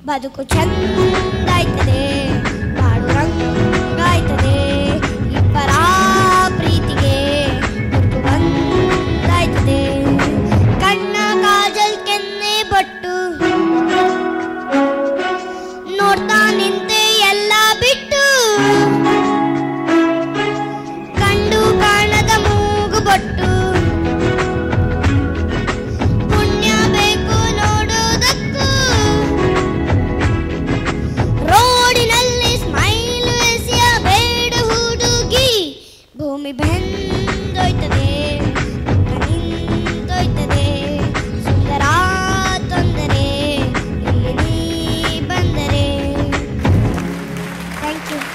ಬದುಕು ಚಂದಾಯ್ತದೆ ಬಾಳು ರಂಗಾಯ್ತದೆ ಇಬ್ಬರ ಪ್ರೀತಿಗೆ ಗುರುತು ಬಂದಾಯ್ತದೆ ಕಣ್ಣ ಕಾಜಲ್ ಕೆನ್ನೆ ಬಟ್ಟು ನೋಡ್ತಾ ನಿಂತೆ ಎಲ್ಲ ಬಿಟ್ಟು ಕಂಡು ಕಾಣದ ಮೂಗು ಬೊಟ್ಟು ಪುಣ್ಯ ಬೇಕು ನೋಡೋದಕ್ಕೂ ರೋಡಿನಲ್ಲಿ ಸ್ಮೈಲ್ ಎಸೆಯ ಬೇಡ ಹುಡುಗಿ ಭೂಮಿ ಬೆಂದೋಯ್ತದೆ ನಿಂತೋಯ್ತದೆ ಸುಂದರ ತೊಂದರೆ ಇಲ್ಲಿ ನೀ ಬಂದರೆ ಥ್ಯಾಂಕ್ ಯು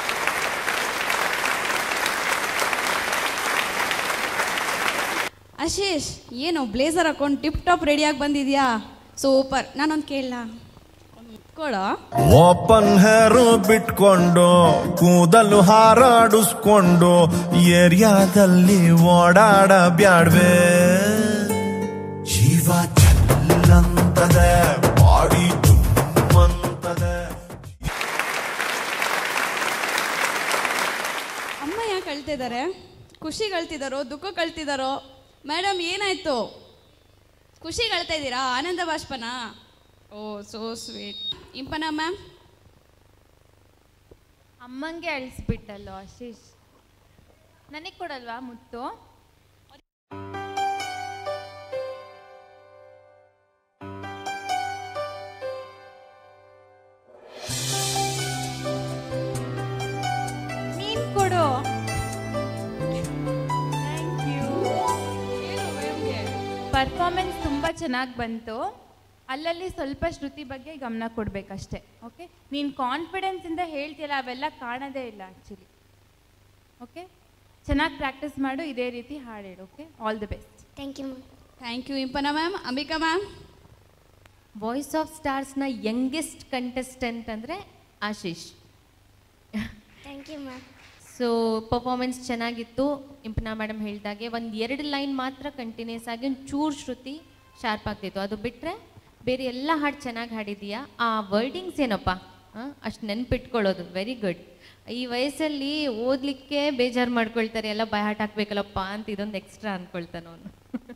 ಆಶೀಶ್ ಏನು ಬ್ಲೇಸರ್ ಹಾಕೊಂಡು ಟಿಪ್ ಟಾಪ್ ರೆಡಿಯಾಗಿ ಬಂದಿದ್ಯಾ ಸೂಪರ್ ನಾನೊಂದು ಕೇಳಲ್ಲ ಕೊಡೋ ಓಪನ್ ಹೇರು ಬಿಟ್ಕೊಂಡು ಕೂದಲು ಹಾರಾಡಿಸ್ಕೊಂಡು ಏರಿಯಾದಲ್ಲಿ ಓಡಾಡ ಬ್ಯಾಡ್ವೆ ಜೀವ ಚೆಲ್ಲಂತದೆ ಬಾಡಿ ಜುಮ್ಮಂತದೆ ಅಮ್ಮ ಯಾಕೆ ಅಳ್ತಿದ್ದಾರೆ ಖುಷಿ ಕಳ್ತಿದ್ದಾರೋ ದುಃಖ ಕಳ್ತಿದ್ದಾರೋ ಮೇಡಮ್ ಏನಾಯ್ತು ಖುಷಿ ಕಳ್ತಾ ಇದ್ದೀರಾ ಆನಂದ ಬಾಷ್ಪನಾ oh so sweet Impana ma'am ಅಮ್ಮಂಗೆ ಅಳಿಸ್ಬಿಟ್ಟಲ್ಲೋ ಆಶೀಶ್ ನನಗೆ ಕೊಡಲ್ವಾ ಮುತ್ತು ನೀನ್ ಕೊಡು ಪರ್ಫಾರ್ಮೆನ್ಸ್ ತುಂಬ ಚೆನ್ನಾಗಿ ಬಂತು ಅಲ್ಲಲ್ಲಿ ಸ್ವಲ್ಪ ಶ್ರುತಿ ಬಗ್ಗೆ ಗಮನ ಕೊಡಬೇಕಷ್ಟೆ ಓಕೆ ನೀನು ಕಾನ್ಫಿಡೆನ್ಸಿಂದ ಹೇಳ್ತೀಯಲ್ಲ ಅವೆಲ್ಲ ಕಾಣೋದೇ ಇಲ್ಲ ಆ್ಯಕ್ಚುಲಿ ಓಕೆ ಚೆನ್ನಾಗಿ ಪ್ರಾಕ್ಟೀಸ್ ಮಾಡು ಇದೇ ರೀತಿ ಹಾಡೇಳು okay all the best thank you thank you Impana ma'am Ambika ma'am voice of ಸ್ಟಾರ್ಸ್ನ ಯಂಗೆಸ್ಟ್ ಕಂಟೆಸ್ಟೆಂಟ್ ಅಂದರೆ Ashish thank you ma'am so performance ಚೆನ್ನಾಗಿತ್ತು ಇಂಪನಾ ಮೇಡಮ್ ಹೇಳ್ದಾಗೆ ಒಂದು ಎರಡು ಲೈನ್ ಮಾತ್ರ ಕಂಟಿನ್ಯೂಸ್ ಆಗಿ ಒಂದು ಚೂರು ಶ್ರುತಿ ಶಾರ್ಪ್ ಆಗ್ತಿತ್ತು ಅದು ಬಿಟ್ಟರೆ ಬೇರೆ ಎಲ್ಲ ಹಾಡು ಚೆನ್ನಾಗಿ ಹಾಡಿದೀಯಾ ಆ ವರ್ಡಿಂಗ್ಸ್ ಏನಪ್ಪ ಅಷ್ಟು ನೆನ್ಪಿಟ್ಕೊಳ್ಳೋದು ವೆರಿ ಗುಡ್ ಈ ವಯಸ್ಸಲ್ಲಿ ಓದಲಿಕ್ಕೆ ಬೇಜಾರು ಮಾಡ್ಕೊಳ್ತಾರೆ ಎಲ್ಲ ಬಯಹಾಟ್ ಹಾಕ್ಬೇಕಲ್ಲಪ್ಪ ಅಂತ ಇದೊಂದು ಎಕ್ಸ್ಟ್ರಾ ಅಂದ್ಕೊಳ್ತಾನೆ ಅವನು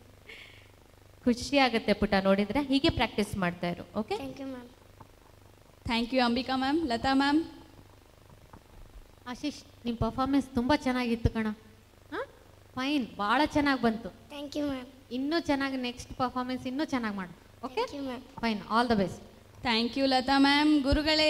ಖುಷಿ ಆಗುತ್ತೆ ಪುಟ ನೋಡಿದರೆ ಹೀಗೆ ಪ್ರಾಕ್ಟೀಸ್ ಮಾಡ್ತಾ ಇರು okay thank you ma'am thank you Ambika ma'am Latha ma'am Ashish ನಿಮ್ಮ ಪರ್ಫಾರ್ಮೆನ್ಸ್ ತುಂಬ ಚೆನ್ನಾಗಿತ್ತು ಕಣ ಹಾಂ ಫೈನ್ ಭಾಳ ಚೆನ್ನಾಗಿ ಬಂತು ಥ್ಯಾಂಕ್ ಯು ಮ್ಯಾಮ್ ಇನ್ನೂ ಚೆನ್ನಾಗಿ ನೆಕ್ಸ್ಟ್ ಪರ್ಫಾರ್ಮೆನ್ಸ್ ಇನ್ನೂ ಚೆನ್ನಾಗಿ ಮಾಡು okay thank you ma'am fine all the best thank you Latha ma'am ಗುರುಗಳೇ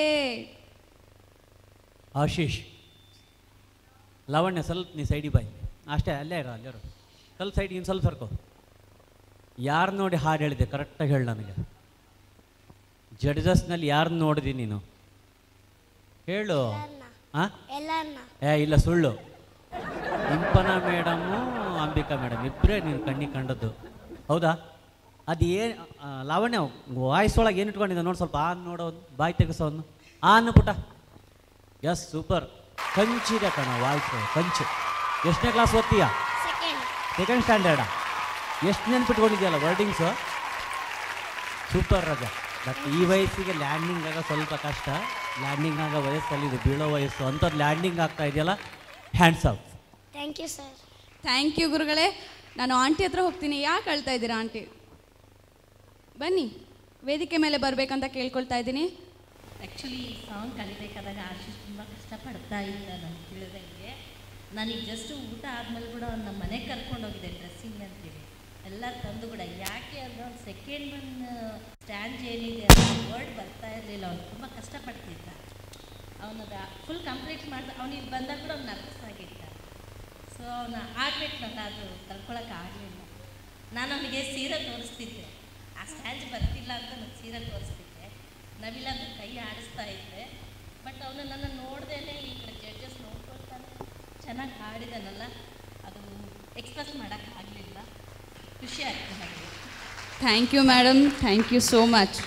ಆಶೀಶ್ ಲಾವಣ್ಯ ಸ್ವಲ್ಪ ನೀ ಸೈಡಿಗೆ ಬಾಯ್ ಅಷ್ಟೇ ಅಲ್ಲೇ ಇರೋ ಅಲ್ಲೇ ಇರೋ ಸ್ವಲ್ಪ ಸೈಡಿಗೆ ಇನ್ನು ಸ್ವಲ್ಪ ಸರ್ಕೋ ಯಾರು ನೋಡಿ ಹಾಡು ಹೇಳಿದೆ ಕರೆಕ್ಟಾಗಿ ಹೇಳು ನನಗೆ ಜಡ್ಜಸ್ನಲ್ಲಿ ಯಾರು ನೋಡಿದಿ ನೀನು ಹೇಳು ಹಾಂ ಎಲ್ಲರನ್ನ ಏ ಇಲ್ಲ ಸುಳ್ಳು ಇಂಪನ ಮೇಡಮು ಅಂಬಿಕಾ ಮೇಡಮ್ ಇಬ್ಬರೇ ನೀನು ಕಣ್ಣಿಗೆ ಕಂಡದ್ದು ಹೌದಾ ಅದು ಏನು ಲಾವಣ್ಯ ವಾಯ್ಸ್ ಒಳಗೆ ಏನು ಇಟ್ಕೊಂಡಿದ್ದ ನೋಡಿ ಸ್ವಲ್ಪ ಆನ್ ನೋಡೋದು ಬಾಯಿ ತೆಗೆಸೋನು ಆನ್ ಪುಟ ಎಸ್ ಸೂಪರ್ ಕಂಚಿದೆ ಕಣ ವಾಯ್ಸ್ ಕಂಚು ಎಷ್ಟನೇ ಕ್ಲಾಸ್ ಓದ್ತೀಯಾ ಸೆಕೆಂಡ್ ಸೆಕೆಂಡ್ ಸ್ಟ್ಯಾಂಡರ್ಡಾ ಎಷ್ಟು ನೆನ್ಪಿಟ್ಕೊಂಡಿದ್ಯಲ್ಲ ವರ್ಡಿಂಗ್ಸು ಸೂಪರ್ ರಜಾ ಬಟ್ ಈ ವಯಸ್ಸಿಗೆ ಲ್ಯಾಂಡಿಂಗ್ ಆಗ ಸ್ವಲ್ಪ ಕಷ್ಟ ಲ್ಯಾಂಡಿಂಗ್ ಆಗೋ ವಯಸ್ಸಲ್ಲಿ ಇದು ಬೀಳೋ ವಯಸ್ಸು ಅಂಥದ್ದು ಲ್ಯಾಂಡಿಂಗ್ ಆಗ್ತಾ ಇದೆಯಲ್ಲ hands off thank you sir thank you ಗುರುಗಳೇ ನಾನು ಆಂಟಿ ಹತ್ರ ಹೋಗ್ತೀನಿ ಯಾಕೆ ಅಳ್ತಾ ಇದ್ದೀರಾ ಆಂಟಿ ಬನ್ನಿ ವೇದಿಕೆ ಮೇಲೆ ಬರಬೇಕಂತ ಕೇಳ್ಕೊಳ್ತಾ ಇದ್ದೀನಿ ಆ್ಯಕ್ಚುಲಿ ಈ ಸಾಂಗ್ ಕಲಿಬೇಕಾದಾಗ ಆಶೀಶ್ ತುಂಬ ಕಷ್ಟಪಡ್ತಾ ಇದ್ದ ನನಗೆ ತಿಳಿದಂಗೆ ನನಗೆ ಜಸ್ಟ್ ಊಟ ಆದಮೇಲೆ ಕೂಡ ಅವ್ನು ನಮ್ಮ ಮನೆಗೆ ಕರ್ಕೊಂಡು ಹೋಗಿದೆ ಡ್ರೆಸ್ಸಿಂಗ್ ಅಂತೇಳಿ ಎಲ್ಲ ತಂದು ಕೂಡ ಯಾಕೆ ಅಂದರೆ ಅವ್ನು ಸೆಕೆಂಡ್ ಒನ್ ಸ್ಟ್ಯಾಂಡ್ ಏನಿದೆ ಅದು ವರ್ಡ್ ಬರ್ತಾ ಇರಲಿಲ್ಲ ಅವ್ನು ತುಂಬ ಕಷ್ಟಪಡ್ತಿದ್ದ ಅವನದ ಫುಲ್ ಕಂಪ್ಲೀಟ್ ಮಾಡ್ದ ಅವ್ನಿಗೆ ಬಂದಾಗ ಕೂಡ ಅವ್ನು ನರ್ವಸ್ ಆಗಿದ್ದ ಸೊ ಅವನು ಆಡ್ಬೇಕು ನಾನು ಅದು ಕಲ್ಕೊಳಕ್ಕೆ ಆಗಲಿಲ್ಲ ನಾನು ಅವನಿಗೆ ಸೀರೆ ತೋರಿಸ್ತಿದ್ದೆ ಆ ಸ್ಟ್ಯಾಂಡ್ ಬರ್ತಿಲ್ಲ ಅಂತ ನಾನು ಸೀರೆ ತೋರಿಸ್ತಿದ್ದೆ ನವಿಲ ಅದು ಕೈ ಆಡಿಸ್ತಾ ಇದ್ದೆ ಬಟ್ ಅವನು ನನ್ನ ನೋಡ್ದೇನೆ ಈ ಕಡೆ ಜಡ್ಜಸ್ ನೋಡ್ಕೊಳ್ತಾನೆ ಚೆನ್ನಾಗಿ ಹಾಡಿದಾನಲ್ಲ ಅದು ಎಕ್ಸ್ಪ್ರೆಸ್ ಮಾಡೋಕ್ಕಾಗಲಿಲ್ಲ ಖುಷಿ ಆಗ್ತದೆ ನನಗೆ thank you madam thank you so much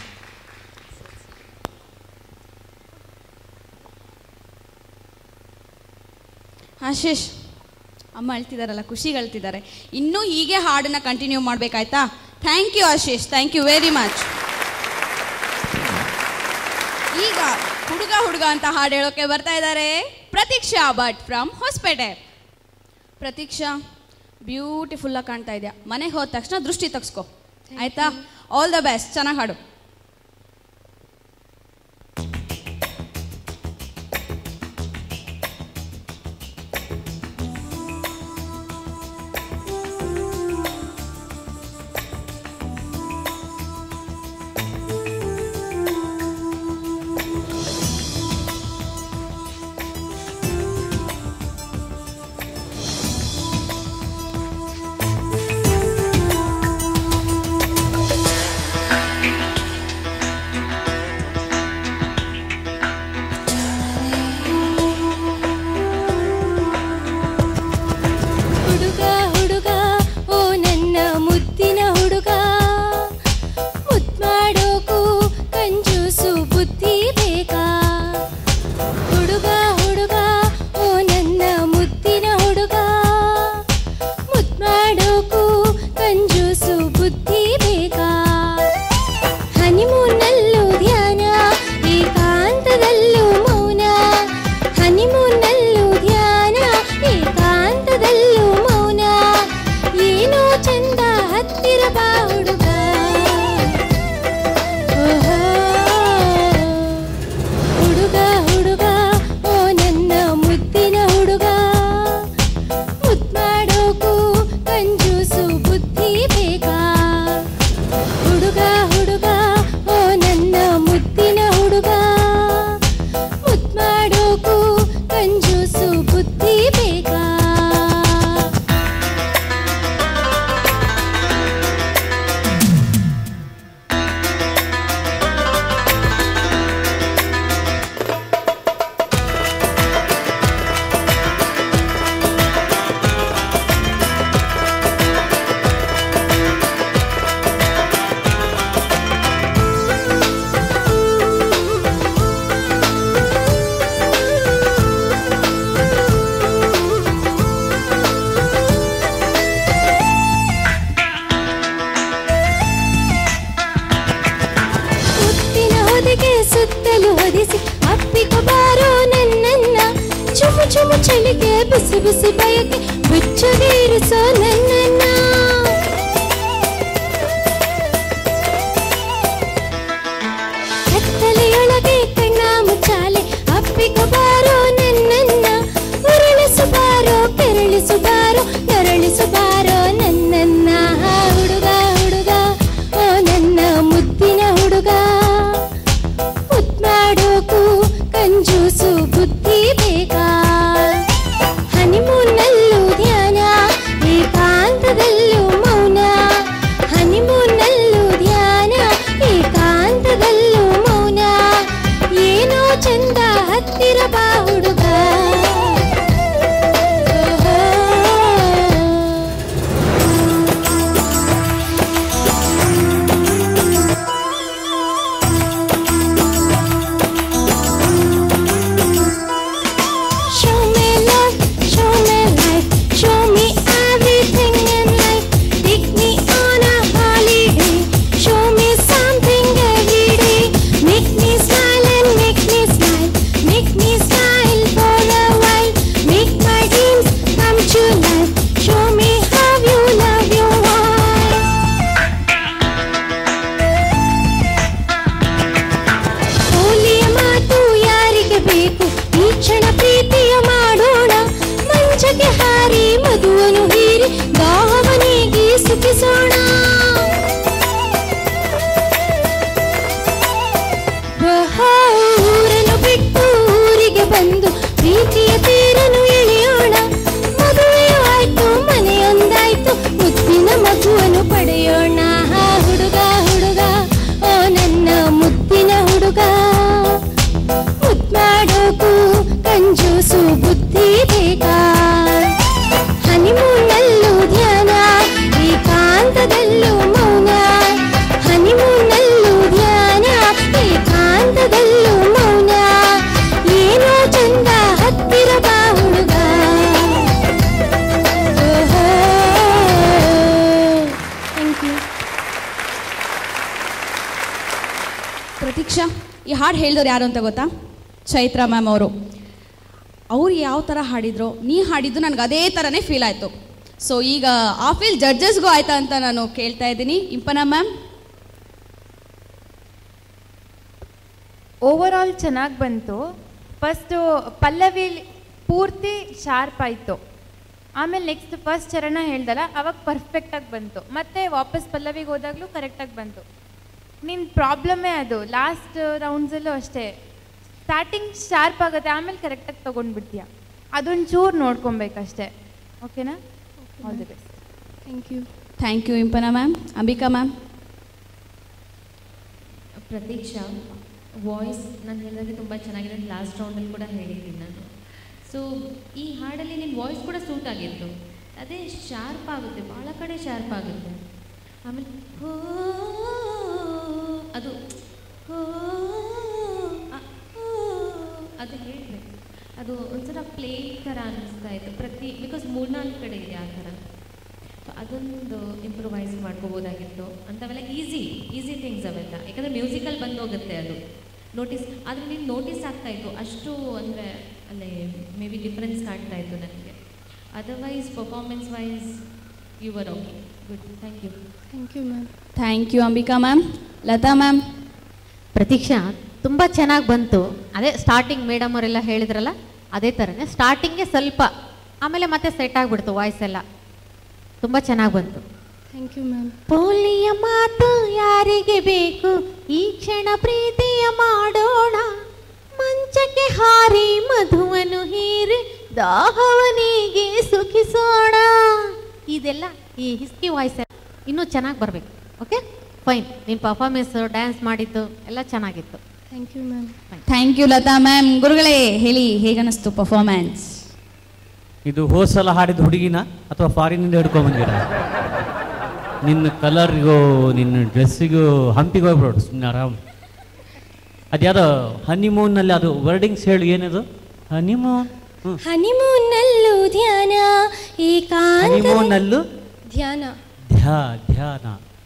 Ashish ಅಮ್ಮ ಅಳ್ತಿದಾರಲ್ಲ ಖುಷಿಗೆ ಅಳ್ತಿದ್ದಾರೆ ಇನ್ನೂ ಹೀಗೆ ಹಾಡನ್ನ ಕಂಟಿನ್ಯೂ ಮಾಡಬೇಕಾಯ್ತಾ thank you Ashish thank you very much ಈಗ ಹುಡುಗ ಹುಡುಗ ಅಂತ ಹಾಡು ಹೇಳೋಕೆ ಬರ್ತಾ ಇದ್ದಾರೆ ಪ್ರತೀಕ್ಷಾ ಭಟ್ ಫ್ರಮ್ ಹೊಸಪೇಟೆ ಪ್ರತೀಕ್ಷಾ ಬ್ಯೂಟಿಫುಲ್ ಆಗಿ ಕಾಣ್ತಾ ಇದೆಯಾ ಮನೆಗೆ ಹೋದ ತಕ್ಷಣ ದೃಷ್ಟಿ ತಗ್ಸ್ಕೊ ಆಯ್ತಾ ಆಲ್ ದ ಬೆಸ್ಟ್ ಚೆನ್ನಾಗಿ ಹಾಡು ಹುಡುಗ ಹುಡುಗ ಓ ನನ್ನ ಮುದ್ದಿನ ಹುಡುಗ ಮುದ್ ಮಾಡೋಕು ಕಂಜೂಸು ಬುದ್ಧಿ ಬೇಕಾ ಹುಡುಗ ಹುಡುಗ ಓ ನನ್ನ ಮುದ್ದಿನ ಹುಡುಗ ಮುದ್ ಮಾಡೋಕು ಕಂಜೂಸು ಬುದ್ಧಿ ಬೇಕಾ ಹನಿಮೂನ್ನಲ್ಲೂ ಧ್ಯಾನ ಏಕಾಂತದಲ್ಲೂ ಮೌನ ಹನಿಮೂನ್ನಲ್ಲೂ ಧ್ಯಾನ ಏಕಾಂತದಲ್ಲೂ ಮೌನ ಏನೋ ಚಂದ ಹತ್ತಿರ ಬಾ ಹುಡುಗ ಓಹೋ. ಹುಡುಗ ಹುಡುಗ ಓ ನನ್ನ ಮುದ್ದಿನ ಹುಡುಗ ಮುದ್ ಮಾಡೋಕು ಕಂಜೂಸು ಬುದ್ಧಿ ಬೇಕಾ ಹುಡುಗ ಹುಡುಗ ಓ ನನ್ನ ಮುದ್ದಿನ ಹುಡುಗ ಮುದ್ ಮಾಡೋಕು ಕಂಜೂಸು ಬುದ್ಧಿ ಬೇಕಾ ಮುತ್ತಿನ ಹೊದಿಗೆ ಸುತ್ತಲೂ ಹೊದಿಸಿ ಅಪ್ಪಿಕೊ ಬಾರೋ ನನ್ನನ್ನ ಚುಮು ಚುಮು ಚಳಿಗೆ ಬಿಸಿ ಬಿಸಿ ಬಯಕೆ ಬೆಚ್ಚಗೇರಿಸೋ ನನ್ನನ್ನ ಕತ್ತಲೆಯೊಳಗೆ ಕಣ್ಣ ಮುಚ್ಚಾಲೆ ಅಪ್ಪಿಕೊ ಬಾರೋ ನನ್ನನ್ನ ಉರುಳಿಸು ಬಾರೋ ಕೆರಳಿಸು ಬಾರೋ ನರಳಿಸು ಬಾರೋ ನನ್ನನ್ನ ಹುಡುಗ ಹುಡುಗ ಓ ನನ್ನ ಮುದ್ದಿನ ಹುಡುಗ ಮುದ್ ಮಾಡೋಕು ಕಂಜೂಸು ಬುದ್ಧಿ ಬೇಕಾ ಹನಿಮೂನ್ನಲ್ಲೂ ಧ್ಯಾನ ಏಕಾಂತದಲ್ಲೂ ಮೌನ ಹನಿಮೂನ್ನಲ್ಲೂ ಧ್ಯಾನ ಏಕಾಂತದಲ್ಲೂ ಮೌನ ಏನೋ ಚಂದ ಹತ್ತಿರ ಬಾ ಹುಡುಗ ಓಹೋ. ಹಾಡು ಹೇಳಿದವ್ರು ಯಾರು ಅಂತ ಗೊತ್ತಾ ಚೈತ್ರ ಮ್ಯಾಮ್ ಅವರು ಅವ್ರು ಯಾವ ಥರ ಹಾಡಿದ್ರು ನೀ ಹಾಡಿದ್ದು ನನಗೆ ಅದೇ ಥರನೇ ಫೀಲ್ ಆಯಿತು ಸೊ ಈಗ ಆ ಫೀಲ್ ಜಡ್ಜಸ್ಗೂ ಆಯ್ತಾ ಅಂತ ನಾನು ಕೇಳ್ತಾ ಇದ್ದೀನಿ ಇಂಪನ ಮ್ಯಾಮ್ ಓವರ್ ಆಲ್ ಚೆನ್ನಾಗಿ ಬಂತು ಫಸ್ಟು ಪಲ್ಲವಿ ಪೂರ್ತಿ ಶಾರ್ಪ್ ಆಯಿತು ಆಮೇಲೆ ನೆಕ್ಸ್ಟ್ ಫಸ್ಟ್ ಚರಣ ಹೇಳ್ದಲ್ಲ ಅವಾಗ ಪರ್ಫೆಕ್ಟಾಗಿ ಬಂತು ಮತ್ತೆ ವಾಪಸ್ ಪಲ್ಲವಿಗೆ ಹೋದಾಗಲೂ ಕರೆಕ್ಟಾಗಿ ಬಂತು ನಿನ್ನ ಪ್ರಾಬ್ಲಮ್ಮೇ ಅದು ಲಾಸ್ಟ್ ರೌಂಡ್ಸಲ್ಲೂ ಅಷ್ಟೇ ಸ್ಟಾರ್ಟಿಂಗ್ ಶಾರ್ಪ್ ಆಗುತ್ತೆ ಆಮೇಲೆ ಕರೆಕ್ಟಾಗಿ ತೊಗೊಂಡ್ಬಿಡ್ತೀಯ ಅದೊಂದು ಚೂರು ನೋಡ್ಕೊಬೇಕಷ್ಟೇ ಓಕೆನಾ all the best thank you thank you Impana ma'am Ambika ma'am Pratiksha voice ನಾನು ಹೇಳಿದಾಗೆ ತುಂಬ ಚೆನ್ನಾಗಿದೆ ಲಾಸ್ಟ್ ರೌಂಡಲ್ಲಿ ಕೂಡ ಹೇಳಿದ್ದೀನಿ ನಾನು ಸೊ ಈ ಹಾಡಲ್ಲಿ ನಿನ್ನ ವಾಯ್ಸ್ ಕೂಡ ಸೂಟ್ ಆಗಿತ್ತು ಅದೇ ಶಾರ್ಪ್ ಆಗುತ್ತೆ ಭಾಳ ಕಡೆ ಶಾರ್ಪ್ ಆಗುತ್ತೆ ಆಮೇಲೆ ಹೋ ಅದು ಹೋ ಅ, ಹೋ ಅದು ಹೇಳಬೇಕು ಅದು ಒಂಥರ ಪ್ಲೇ ಥರ ಅನ್ನಿಸ್ತಾ ಇತ್ತು ಪ್ರತಿ ಬಿಕಾಸ್ ಮೂರ್ನಾಲ್ಕು ಕಡೆ ಇದೆ ಆ ಥರ ಸೊ ಅದೊಂದು ಇಂಪ್ರೂವೈಸ್ ಮಾಡ್ಕೋಬೋದಾಗಿತ್ತು ಅಂಥವೆಲ್ಲ ಈಸಿ ಈಸಿ ಥಿಂಗ್ಸ್ ಅವೆಲ್ಲ ಯಾಕಂದರೆ ಮ್ಯೂಸಿಕಲ್ಲಿ ಬಂದು ಹೋಗುತ್ತೆ ಅದು ನೋಟಿಸ್ ಆದರೆ ನೀನು ನೋಟಿಸ್ ಆಗ್ತಾ ಇತ್ತು ಅಷ್ಟು ಅಂದರೆ ಅಲ್ಲೇ ಮೇ ಬಿ ಡಿಫ್ರೆನ್ಸ್ ಕಾಣ್ತಾ ಇತ್ತು ನನಗೆ otherwise performance wise you were okay good thank you thank you ma'am thank you Ambika ma'am Latha ma'am Pratiksha ತುಂಬ ಚೆನ್ನಾಗಿ ಬಂತು ಅದೇ ಸ್ಟಾರ್ಟಿಂಗ್ ಮೇಡಮ್ ಅವರೆಲ್ಲ ಹೇಳಿದ್ರಲ್ಲ ಅದೇ ಥರನೇ ಸ್ಟಾರ್ಟಿಂಗ್ಗೆ ಸ್ವಲ್ಪ ಆಮೇಲೆ ಮತ್ತೆ ಸೆಟ್ ಆಗಿಬಿಡ್ತು ವಾಯ್ಸ್ ಎಲ್ಲ ತುಂಬ ಚೆನ್ನಾಗಿ ಬಂತು ಥ್ಯಾಂಕ್ ಯು ಮ್ಯಾಮ್ ಪೋಲಿಯ ಮಾತು ಯಾರಿಗೆ ಬೇಕು ಈ ಕ್ಷಣ ಪ್ರೀತಿಯ ಮಾಡೋಣ ಮಂಚಕ್ಕೆ ಹಾರಿ ಮಧುವನ್ನು ಹೀರಿ ದಾಹವನಿಗೆ ಸುಖಿಸೋಣ ಇದೆಲ್ಲ ಈ ಹಿಸ್ಕಿ ವಾಯ್ಸ್ ಇನ್ನೂ ಚೆನ್ನಾಗಿ ಬರಬೇಕು ಓಕೆ ಫೈನ್ ನೀನು ಪರ್ಫಾರ್ಮೆನ್ಸ್ ಡ್ಯಾನ್ಸ್ ಮಾಡಿದ್ದು ಎಲ್ಲ ಚೆನ್ನಾಗಿತ್ತು thank you ma'am thank you Latha ma'am ಗುರುಗಳೇ ಹೇಳಿ ಹೇಗನ್ನಿಸ್ತು ಪರ್ಫಾರ್ಮೆನ್ಸ್ ಇದು ಹೋದ ಸಲ ಹಾಡಿದ ಹುಡುಗಿನ ಅಥವಾ ಫಾರಿನಿಂದ ಹಿಡ್ಕೊಂಬಂದಿರ ನಿನ್ನ ಕಲರ್ಗೂ ನಿನ್ನ ಡ್ರೆಸ್ಸಿಗೂ ಹಂಪಿಗೆ ಹೋಗ್ಬಿಡೋಡು ಸುಮ್ಮನೆ ಆರಾಮ್ ಅದ್ಯಾವುದೋ ಹನಿಮೂನ್ನಲ್ಲಿ ಅದು ವರ್ಡಿಂಗ್ಸ್ ಹೇಳಿ ಏನದು ಹನಿಮೂನ್ ಹ್ಞೂ ಹನಿಮೂನ್ನಲ್ಲೂ ಧ್ಯಾನ ಏಕಾಂತ ಹನಿಮೂನಲ್ಲೂ ಧ್ಯಾನ ಧ್ಯ ಧ್ಯಾನ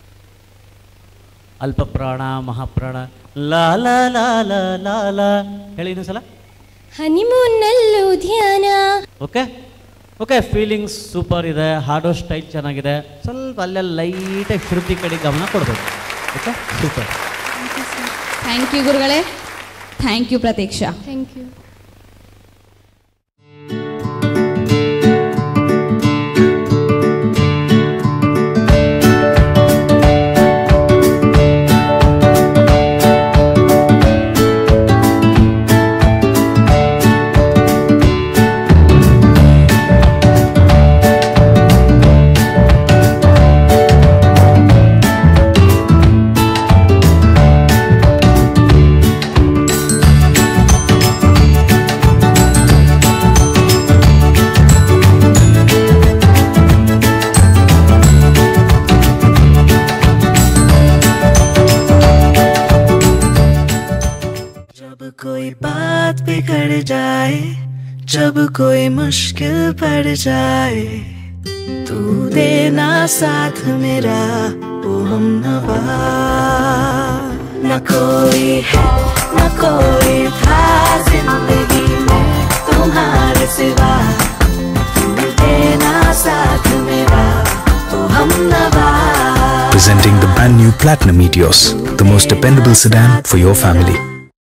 ಅಲ್ಪ ಪ್ರಾಣ ಮಹಾಪ್ರಾಣ ಲಾ ಲಾ ಲಾ ಲಾ ಲಾ ಲಾ ಹೇಳಿ ಇನ್ನೊಂದ್ಸಲ ಹನಿಮೂನ್ನಲ್ಲೂ ಧ್ಯಾನ ಓಕೆ ಓಕೆ ಫೀಲಿಂಗ್ಸ್ ಸೂಪರ್ ಇದೆ ಹಾಡೋ ಸ್ಟೈಲ್ ಚೆನ್ನಾಗಿದೆ ಸ್ವಲ್ಪ ಅಲ್ಲೆಲ್ಲ ಲೈಟಾಗಿ ಶ್ರುತಿ ಕಡೆ ಗಮನ ಕೊಡಬೇಕು ಓಕೆ ಸೂಪರ್ ಥ್ಯಾಂಕ್ ಯು ಗುರುಗಳೇ thank you Pratiksha thank you जब कोई बात बिगड़ जाए जब कोई मुश्किल पड़ जाए तू देना साथ मेरा वो हम नवा न कोई है न कोई था जिंदगी में तुम्हारे सिवा तू देना साथ मेरा वो हम नवा Presenting the brand new Platinum Meteos, the most dependable sedan for your family.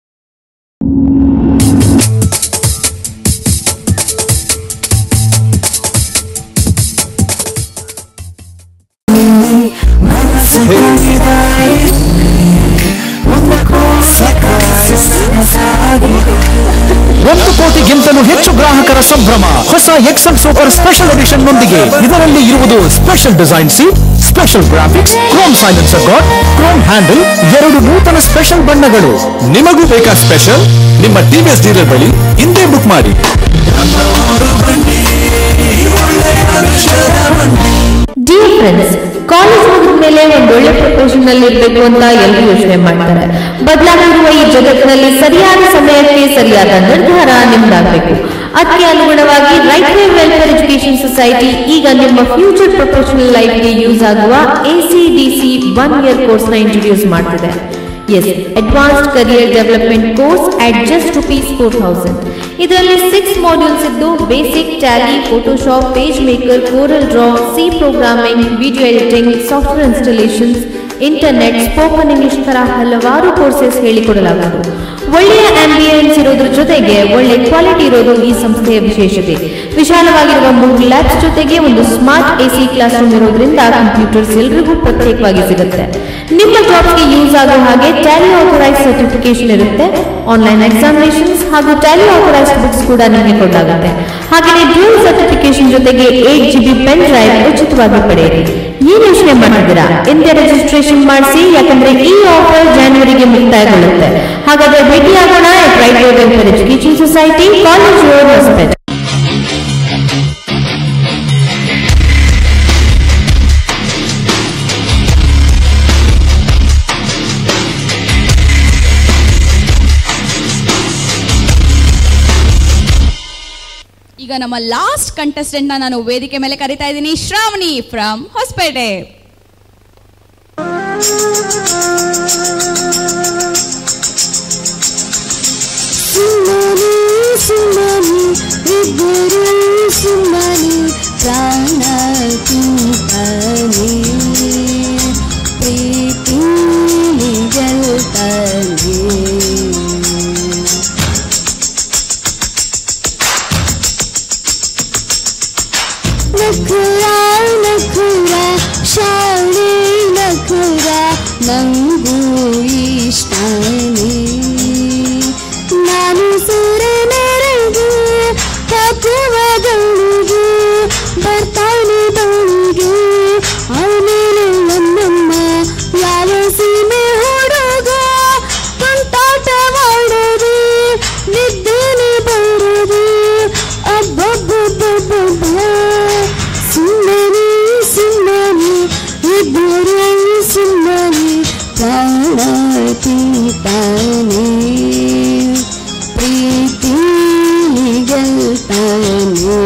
ಒಂದು ಕೋಟಿಗಿಂತಲೂ ಹೆಚ್ಚು ಗ್ರಾಹಕರ ಸಂಭ್ರಮ ಹೊಸ ಎಕ್ಸೆಲ್ ಸೂಪರ್ ಸ್ಪೆಷಲ್ ಎಡಿಷನ್ ನೊಂದಿಗೆ ಇದರಲ್ಲಿ ಇರುವುದು special design seat special graphics chrome silencer guard chrome handle ಎರಡು ನೂತನ ಸ್ಪೆಷಲ್ ಬಣ್ಣಗಳು ನಿಮಗೂ ಬೇಕಾ ಸ್ಪೆಷಲ್ ನಿಮ್ಮ ಟಿವಿಎಸ್ ಡೀಲರ್ ಬಳಿ ಹಿಂದೆ ಬುಕ್ ಮಾಡಿ ಡಿಯರ್ ಫ್ರೆಂಡ್ಸ್ ಕಾಲೇಜ್ ಮುಗಿದ ಮೇಲೆ ಒಂದೊಳ್ಳೆ ಪ್ರೊಫೆಷನ್ ನಲ್ಲಿ ಇರಬೇಕು ಅಂತ ಎಲ್ಲರೂ ಯೋಚನೆ ಮಾಡ್ತಾರೆ ಬದಲಾಗಿರುವ ಈ ಜಗತ್ತಿನಲ್ಲಿ ಸರಿಯಾದ ಸಮಯಕ್ಕೆ ಸರಿಯಾದ ನಿರ್ಧಾರ ನಿಮ್ದಾಗಬೇಕು ಅದಕ್ಕೆ ಅನುಗುಣವಾಗಿ right way welfare education society ಈಗ ನಿಮ್ಮ ಫ್ಯೂಚರ್ ಪ್ರೊಫೆಷನಲ್ ಲೈಫ್ಗೆ ಯೂಸ್ ಆಗುವ ಎಸಿಡಿಸಿ ಒನ್ ಇಯರ್ ಕೋರ್ಸ್ ನ ಇಂಟ್ರೊಡ್ಯೂಸ್ ಮಾಡ್ತಿದೆ yes advanced career development course at just rupees four thousand ಇದರಲ್ಲಿ ಸಿಕ್ಸ್ ಮಾಡ್ಯೂಲ್ಸ್ ಇದ್ದು basic Tally Photoshop Page Maker Corel Draw C programming video editing software installations internet spoken English ತರ ಹಲವಾರು courses ಹೇಳಿಕೊಡಲಾಗುವುದು ಒಳ್ಳೆಯ ambience ಇರೋದ್ರ ಜೊತೆಗೆ ಒಳ್ಳೆ quality ಇರೋದು ಈ ಸಂಸ್ಥೆಯ ವಿಶೇಷತೆ ವಿಶಾಲವಾಗಿರುವ ಮೂರು ಲ್ಯಾಬ್ಸ್ ಜೊತೆಗೆ ಒಂದು ಸ್ಮಾರ್ಟ್ ಎಸಿ ಕ್ಲಾಸ್ ರೂಮ್ ಇರೋದ್ರಿಂದ ಕಂಪ್ಯೂಟರ್ಸ್ ಎಲ್ರಿಗೂ ಪ್ರತ್ಯೇಕವಾಗಿ ಸಿಗುತ್ತೆ ನಿಮ್ಮ ಜಾಬ್ಗೆ ಯೂಸ್ ಆಗೋ ಹಾಗೆ ಟ್ಯಾಲಿ ಆಥರೈಸ್ ಸರ್ಟಿಫಿಕೇಶನ್ ಇರುತ್ತೆ ಆನ್ಲೈನ್ ಎಕ್ಸಾಮಿನೇಷನ್ಸ್ ಹಾಗೂ ಟ್ಯಾಲಿ ಆಥರೈಸ್ಡ್ ಬುಕ್ಸ್ ಕೂಡ ನಿಮಗೆ ಕೊಡಲಾಗುತ್ತೆ ಹಾಗೆಯೇ ಡ್ಯೂಲ್ ಸರ್ಟಿಫಿಕೇಶನ್ ಜೊತೆಗೆ ಏಟ್ ಜಿಬಿ ಪೆನ್ ಡ್ರೈವ್ ಉಚಿತವಾಗಿ ಪಡೆಯಿರಿ ಏನ್ ಯೋಚನೆ ಮಾಡ್ತಿದ್ದೀರಾ ಹಿಂದೆ ರಿಜಿಸ್ಟ್ರೇಷನ್ ಮಾಡಿಸಿ ಯಾಕಂದ್ರೆ ಈ ಆಫರ್ ಜಾನ್ವರಿಗೆ ಮುಕ್ತಾಯಗೊಳ್ಳುತ್ತೆ ಹಾಗಾದ್ರೆ ಭೇಟಿಯಾಗೋಣ right welfare education society college road Hosapete ಈಗ ನಮ್ಮ ಲಾಸ್ಟ್ ಕಂಟೆಸ್ಟೆಂಟ್ ನಾನು ವೇದಿಕೆ ಮೇಲೆ ಕರಿತಾ ಇದ್ದೀನಿ ಶ್ರಾವಣಿ ಫ್ರಮ್ ಹೊಸಪೇಟೆ ಸುಮ್ಮನೆ ಸುಮ್ಮನೆ ಇಬ್ಬರು ಸುಮ್ಮನೆ ಪ್ರಾಣ ತಿಂತಾನೆ ಪ್ರೀತಿ ಗೆಲ್ತಾನೆ ನಖುರ ನಖುರ ಶಾಲೆ ನಖುರ ನಂಗೂ ಇಷ್ಟನೇ ನಾನು ಸೂರೆ ಮೇರೆಗೆ ಹಾಕುವ ಗೌಳಿಗೆ ಬರ್ತಾನೆ ಬಳಿಗೆ ಆಮೇಲೆ ನನ್ನಮ್ಮ ಯಾವ ಸೀಮೆ ಹುಡುಗ ಕಂಟಾಟವಾಡದೆ ನಿದ್ದೇನೆ ಬರದೆ ಅಬ್ಬಬ್ಬಬ್ಬಬ್ಬ ಸುಮ್ಮನೆ ಸುಮ್ಮನೆ ಇಬ್ಬರು ಸುಮ್ಮನೆ ಪ್ರಾಣ ತಿಂತಾನೆ ಪ್ರೀತಿ ಗೆಲ್ತಾನೆ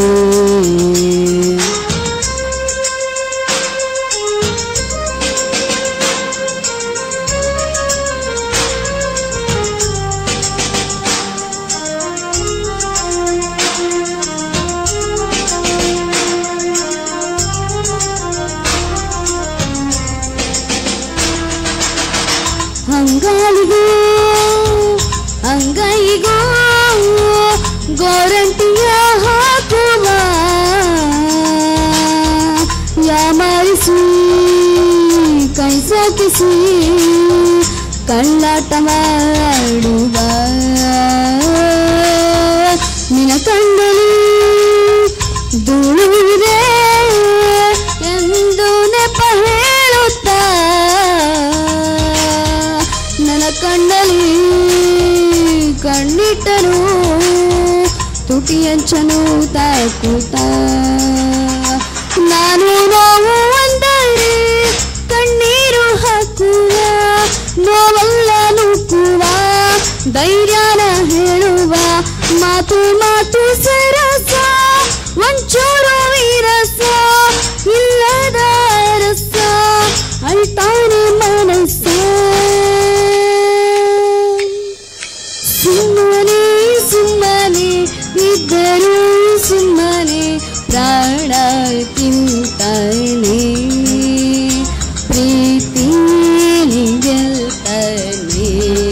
ಅಂಗಾಲಿಗೂ ಅಂಗೈಗೂ ಗೋರಂಟಿಯ ಹಾಕುವ ಯಾಮರಿಸಿ ಕೈ ಸಾಕಿಸಿ ಕಳ್ಳಾಟ ಮಾಡುವ ನಿನ ಕಂಡಲಿ ಧೂಳಿದೆ ಎಂದು ನೆಪ ಹೇಳುತ್ತಾ ನನ್ನ ಕಣ್ಣಲ್ಲಿ ಕಣ್ಣಿಟ್ಟನು ತುಟಿಯಂಚನು ತಾಕುತ್ತ ನಾನು ನೋವು ಅಂದರೆ ಕಣ್ಣೀರು ಹಾಕುವ ನೋವಲ್ಲ ನುಗ್ಗುವ ಧೈರ್ಯನ ಹೇಳುವ ಮಾತು ಮಾತು ಸರಸ ಒಂಚೂರು ವಿರಸ ಇಲ್ಲದ ರಸ ಅಳ್ತಾನೆ ಮನಸ್ಸ ಸುಮ್ಮನೆ ಸುಮ್ಮನೆ ಇದ್ದರೂ ಸುಮ್ಮನೆ ಪ್ರಾಣ ತಿಂತಾನೆ ಪ್ರೀತಿ ಗೆಲ್ತಾನೆ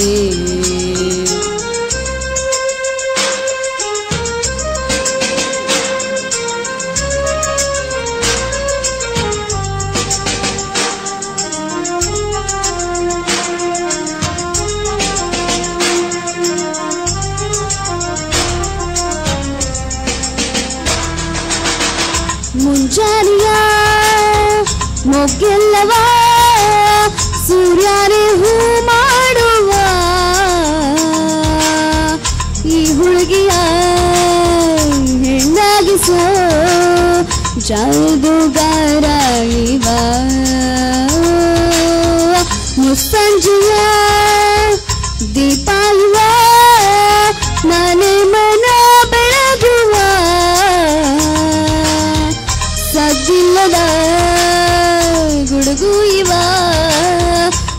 ಮುಂಜಾನೆಯ ಮೊಗ್ಗೆಲ್ಲವ ಸೂರ್ಯನೇ ಹೂ ಮಾಡುವ ಈ ಹುಡುಗಿಯ ಹೆಣ್ಣಾಗಿಸ ಜಾದುಗಾರ ಇವ ಮುಸ್ಸಂಜೆಯ ದೀಪ ಇವ ಮನೆ ಮನ ಬೆಳಗುವ ಸಜ್ಜಿಲ್ಲದ ಗುಡುಗು ಇವ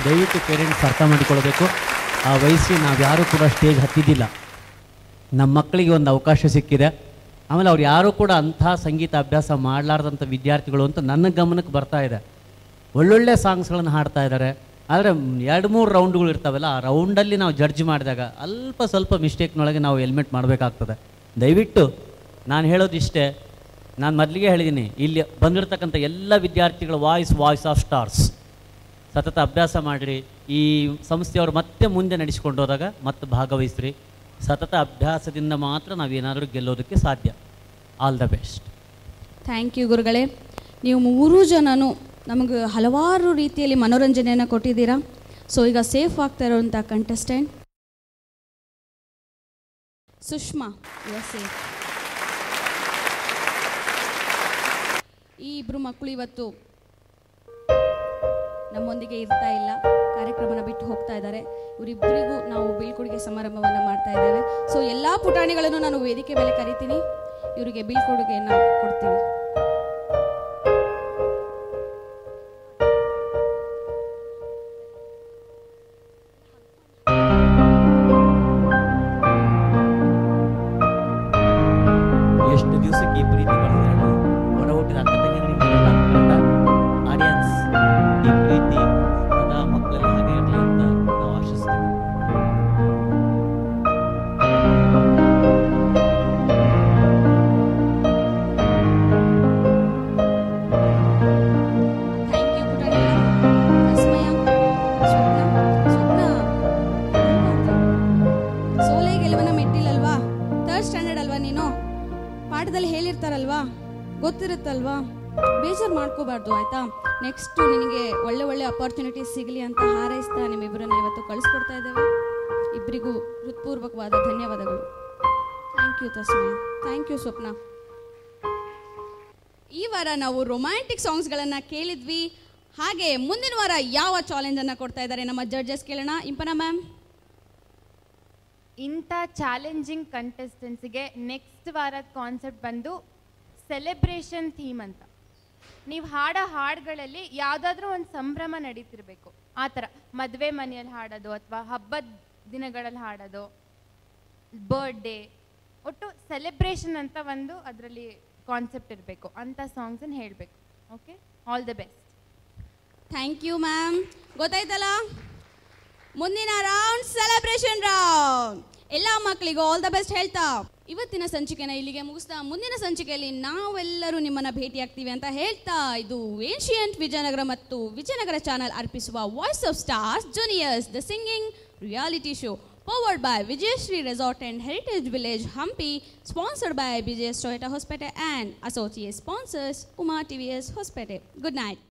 ದಯವಿಟ್ಟು ಪೇರೆಂಟ್ಸ್ ಅರ್ಥ ಮಾಡಿಕೊಳ್ಬೇಕು ಆ ವಯಸ್ಸಿಗೆ ನಾವು ಯಾರೂ ಕೂಡ ಸ್ಟೇಜ್ ಹತ್ತಿದ್ದಿಲ್ಲ ನಮ್ಮ ಮಕ್ಕಳಿಗೆ ಒಂದು ಅವಕಾಶ ಸಿಕ್ಕಿದೆ ಆಮೇಲೆ ಅವ್ರು ಯಾರೂ ಕೂಡ ಅಂಥ ಸಂಗೀತ ಅಭ್ಯಾಸ ಮಾಡಲಾರ್ದಂಥ ವಿದ್ಯಾರ್ಥಿಗಳು ಅಂತ ನನ್ನ ಗಮನಕ್ಕೆ ಬರ್ತಾ ಇದೆ ಒಳ್ಳೊಳ್ಳೆ ಸಾಂಗ್ಸ್ಗಳನ್ನು ಹಾಡ್ತಾ ಇದ್ದಾರೆ ಆದರೆ ಎರಡು ಮೂರು ರೌಂಡ್ಗಳು ಇರ್ತಾವಲ್ಲ ಆ ರೌಂಡಲ್ಲಿ ನಾವು ಜಡ್ಜ್ ಮಾಡಿದಾಗ ಅಲ್ಪ ಸ್ವಲ್ಪ ಮಿಸ್ಟೇಕ್ನೊಳಗೆ ನಾವು ಹೆಲ್ಮೆಟ್ ಮಾಡಬೇಕಾಗ್ತದೆ ದಯವಿಟ್ಟು ನಾನು ಹೇಳೋದಿಷ್ಟೇ ನಾನು ಮೊದಲಿಗೆ ಹೇಳಿದ್ದೀನಿ ಇಲ್ಲಿ ಬಂದಿರತಕ್ಕಂಥ ಎಲ್ಲ ವಿದ್ಯಾರ್ಥಿಗಳ ವಾಯ್ಸ್ ವಾಯ್ಸ್ ಆಫ್ ಸ್ಟಾರ್ಸ್ ಸತತ ಅಭ್ಯಾಸ ಮಾಡಿರಿ ಈ ಸಂಸ್ಥೆಯವರು ಮತ್ತೆ ಮುಂದೆ ನಡೆಸ್ಕೊಂಡು ಹೋದಾಗ ಮತ್ತೆ ಭಾಗವಹಿಸ್ರಿ ಸತತ ಅಭ್ಯಾಸದಿಂದ ಮಾತ್ರ ನಾವೇನಾದರೂ ಗೆಲ್ಲೋದಕ್ಕೆ ಸಾಧ್ಯ all the best thank you ಗುರುಗಳೇ ನೀವು ಮೂರೂ ಜನನು ನಮಗೆ ಹಲವಾರು ರೀತಿಯಲ್ಲಿ ಮನೋರಂಜನೆಯನ್ನು ಕೊಟ್ಟಿದ್ದೀರಾ ಸೊ ಈಗ ಸೇಫ್ ಆಗ್ತಾ ಇರೋಂಥ ಕಂಟೆಸ್ಟೆಂಟ್ ಸುಷ್ಮಾ ಯುವರ್ ಸೇಫ್ ಈ ಇಬ್ಬರು ಮಕ್ಕಳು ಇವತ್ತು ನಮ್ಮೊಂದಿಗೆ ಇರ್ತಾ ಇಲ್ಲ ಕಾರ್ಯಕ್ರಮನ ಬಿಟ್ಟು ಹೋಗ್ತಾ ಇದ್ದಾರೆ ಇವರಿಬ್ಬರಿಗೂ ನಾವು ಬೀಳ್ಕೊಡುಗೆ ಸಮಾರಂಭವನ್ನು ಮಾಡ್ತಾ ಇದ್ದೇವೆ ಸೊ ಎಲ್ಲ ಪುಟಾಣಿಗಳನ್ನು ನಾನು ವೇದಿಕೆ ಮೇಲೆ ಕರಿತೀನಿ ಇವರಿಗೆ ಬೀಳ್ಕೊಡುಗೆಯನ್ನು ಕೊಡ್ತೀನಿ ಎಷ್ಟು ದಿವಸಕ್ಕೆ ಈ ಪ್ರೀತಿ ಬರ್ತದೆ ಹೊರ ಹುಟ್ಟಿದ ಅಕ್ಕ ತಂಗಿಯರಿಗೆ ಆಡಿಯನ್ಸ್ ಈ ಪ್ರೀತಿ ಸದಾ ಮಕ್ಕಳಲ್ಲಿ ಹಾಗೆ ಇರಲಿ ಅಂತ ನಾವು ಆಶಿಸ್ತೇವೆ ಥ್ಯಾಂಕ್ ಯು ಪುಟಾಣಿಗಳ ವಿಸ್ಮಯ ಸ್ವಪ್ನ ಸ್ವಪ್ನ ಸೋಲೆ ಗೆಲುವನ ಮೆಟ್ಟಿಲಲ್ವಾ ಥರ್ಡ್ ಸ್ಟ್ಯಾಂಡರ್ಡ್ ಅಲ್ವಾ ನೀನು ಪಾಠದಲ್ಲಿ ಹೇಳಿರ್ತಾರಲ್ವಾ ಗೊತ್ತಿರುತ್ತಲ್ವಾ ಬೇಜಾರು ಮಾಡ್ಕೋಬಾರ್ದು ಆಯ್ತಾ ನೆಕ್ಸ್ಟ್ ನಿನಗೆ ಒಳ್ಳೆ ಒಳ್ಳೆ ಅಪಾರ್ಚುನಿಟೀಸ್ ಸಿಗಲಿ ಅಂತ ಹಾರೈಸ್ತಾ ನಿಮ್ಮಿಬ್ಬರನ್ನ ಇವತ್ತು ಕಳಿಸ್ಕೊಡ್ತಾ ಇದ್ದೇವೆ ಇಬ್ಬರಿಗೂ ಹೃತ್ಪೂರ್ವಕವಾದ ಧನ್ಯವಾದಗಳು thank you Tasmaya thank you Swapna ಈ ವಾರ ನಾವು ರೊಮ್ಯಾಂಟಿಕ್ ಸಾಂಗ್ಸ್ಗಳನ್ನು ಕೇಳಿದ್ವಿ ಹಾಗೆ ಮುಂದಿನ ವಾರ ಯಾವ ಚಾಲೆಂಜನ್ನು ಕೊಡ್ತಾ ಇದ್ದಾರೆ ನಮ್ಮ ಜಡ್ಜಸ್ ಕೇಳೋಣ ಇಂಪನ ಮ್ಯಾಮ್ ಇಂಥ ಚಾಲೆಂಜಿಂಗ್ ಕಂಟೆಸ್ಟೆನ್ಸಿಗೆ ನೆಕ್ಸ್ಟ್ ವಾರದ ಕಾನ್ಸೆಪ್ಟ್ ಬಂದು ಸೆಲೆಬ್ರೇಷನ್ ಥೀಮ್ ಅಂತ ನೀವು ಹಾಡೋ ಹಾಡುಗಳಲ್ಲಿ ಯಾವುದಾದ್ರೂ ಒಂದು ಸಂಭ್ರಮ ನಡೀತಿರ್ಬೇಕು ಆ ಥರ ಮದುವೆ ಮನೆಯಲ್ಲಿ ಹಾಡೋದು ಅಥವಾ ಹಬ್ಬದ ದಿನಗಳಲ್ಲಿ ಹಾಡೋದು ಬರ್ಡೇ ಒಟ್ಟು ಸೆಲೆಬ್ರೇಷನ್ ಅಂತ ಒಂದು ಅದರಲ್ಲಿ ಕಾನ್ಸೆಪ್ಟ್ ಇರಬೇಕು ಅಂಥ ಸಾಂಗ್ಸನ್ನು ಹೇಳಬೇಕು okay all the best thank you ma'am ಗೊತ್ತಾಯ್ತಲ್ಲ ಮುಂದಿನ ರೌಂಡ್ ಸೆಲೆಬ್ರೇಷನ್ ರೌಂಡ್ ಎಲ್ಲ ಮಕ್ಕಳಿಗೂ ಆಲ್ ದ ಬೆಸ್ಟ್ ಹೇಳ್ತಾ ಇವತ್ತಿನ ಸಂಚಿಕೆನ ಇಲ್ಲಿಗೆ ಮುಗಿಸ್ತಾ ಮುಂದಿನ ಸಂಚಿಕೆಯಲ್ಲಿ ನಾವೆಲ್ಲರೂ ನಿಮ್ಮನ್ನ ಭೇಟಿಯಾಗ್ತೀವಿ ಅಂತ ಹೇಳ್ತಾ ಇದು ಏನ್ಷಿಯಂಟ್ ವಿಜಯನಗರ ಮತ್ತು ವಿಜಯನಗರ ಚಾನಲ್ ಅರ್ಪಿಸುವ voice of stars juniors the singing reality show powered by Vijayashree resort and heritage village Hampi sponsored by BJS Toyota Hosapete and associate sponsors Uma TVS Hosapete good night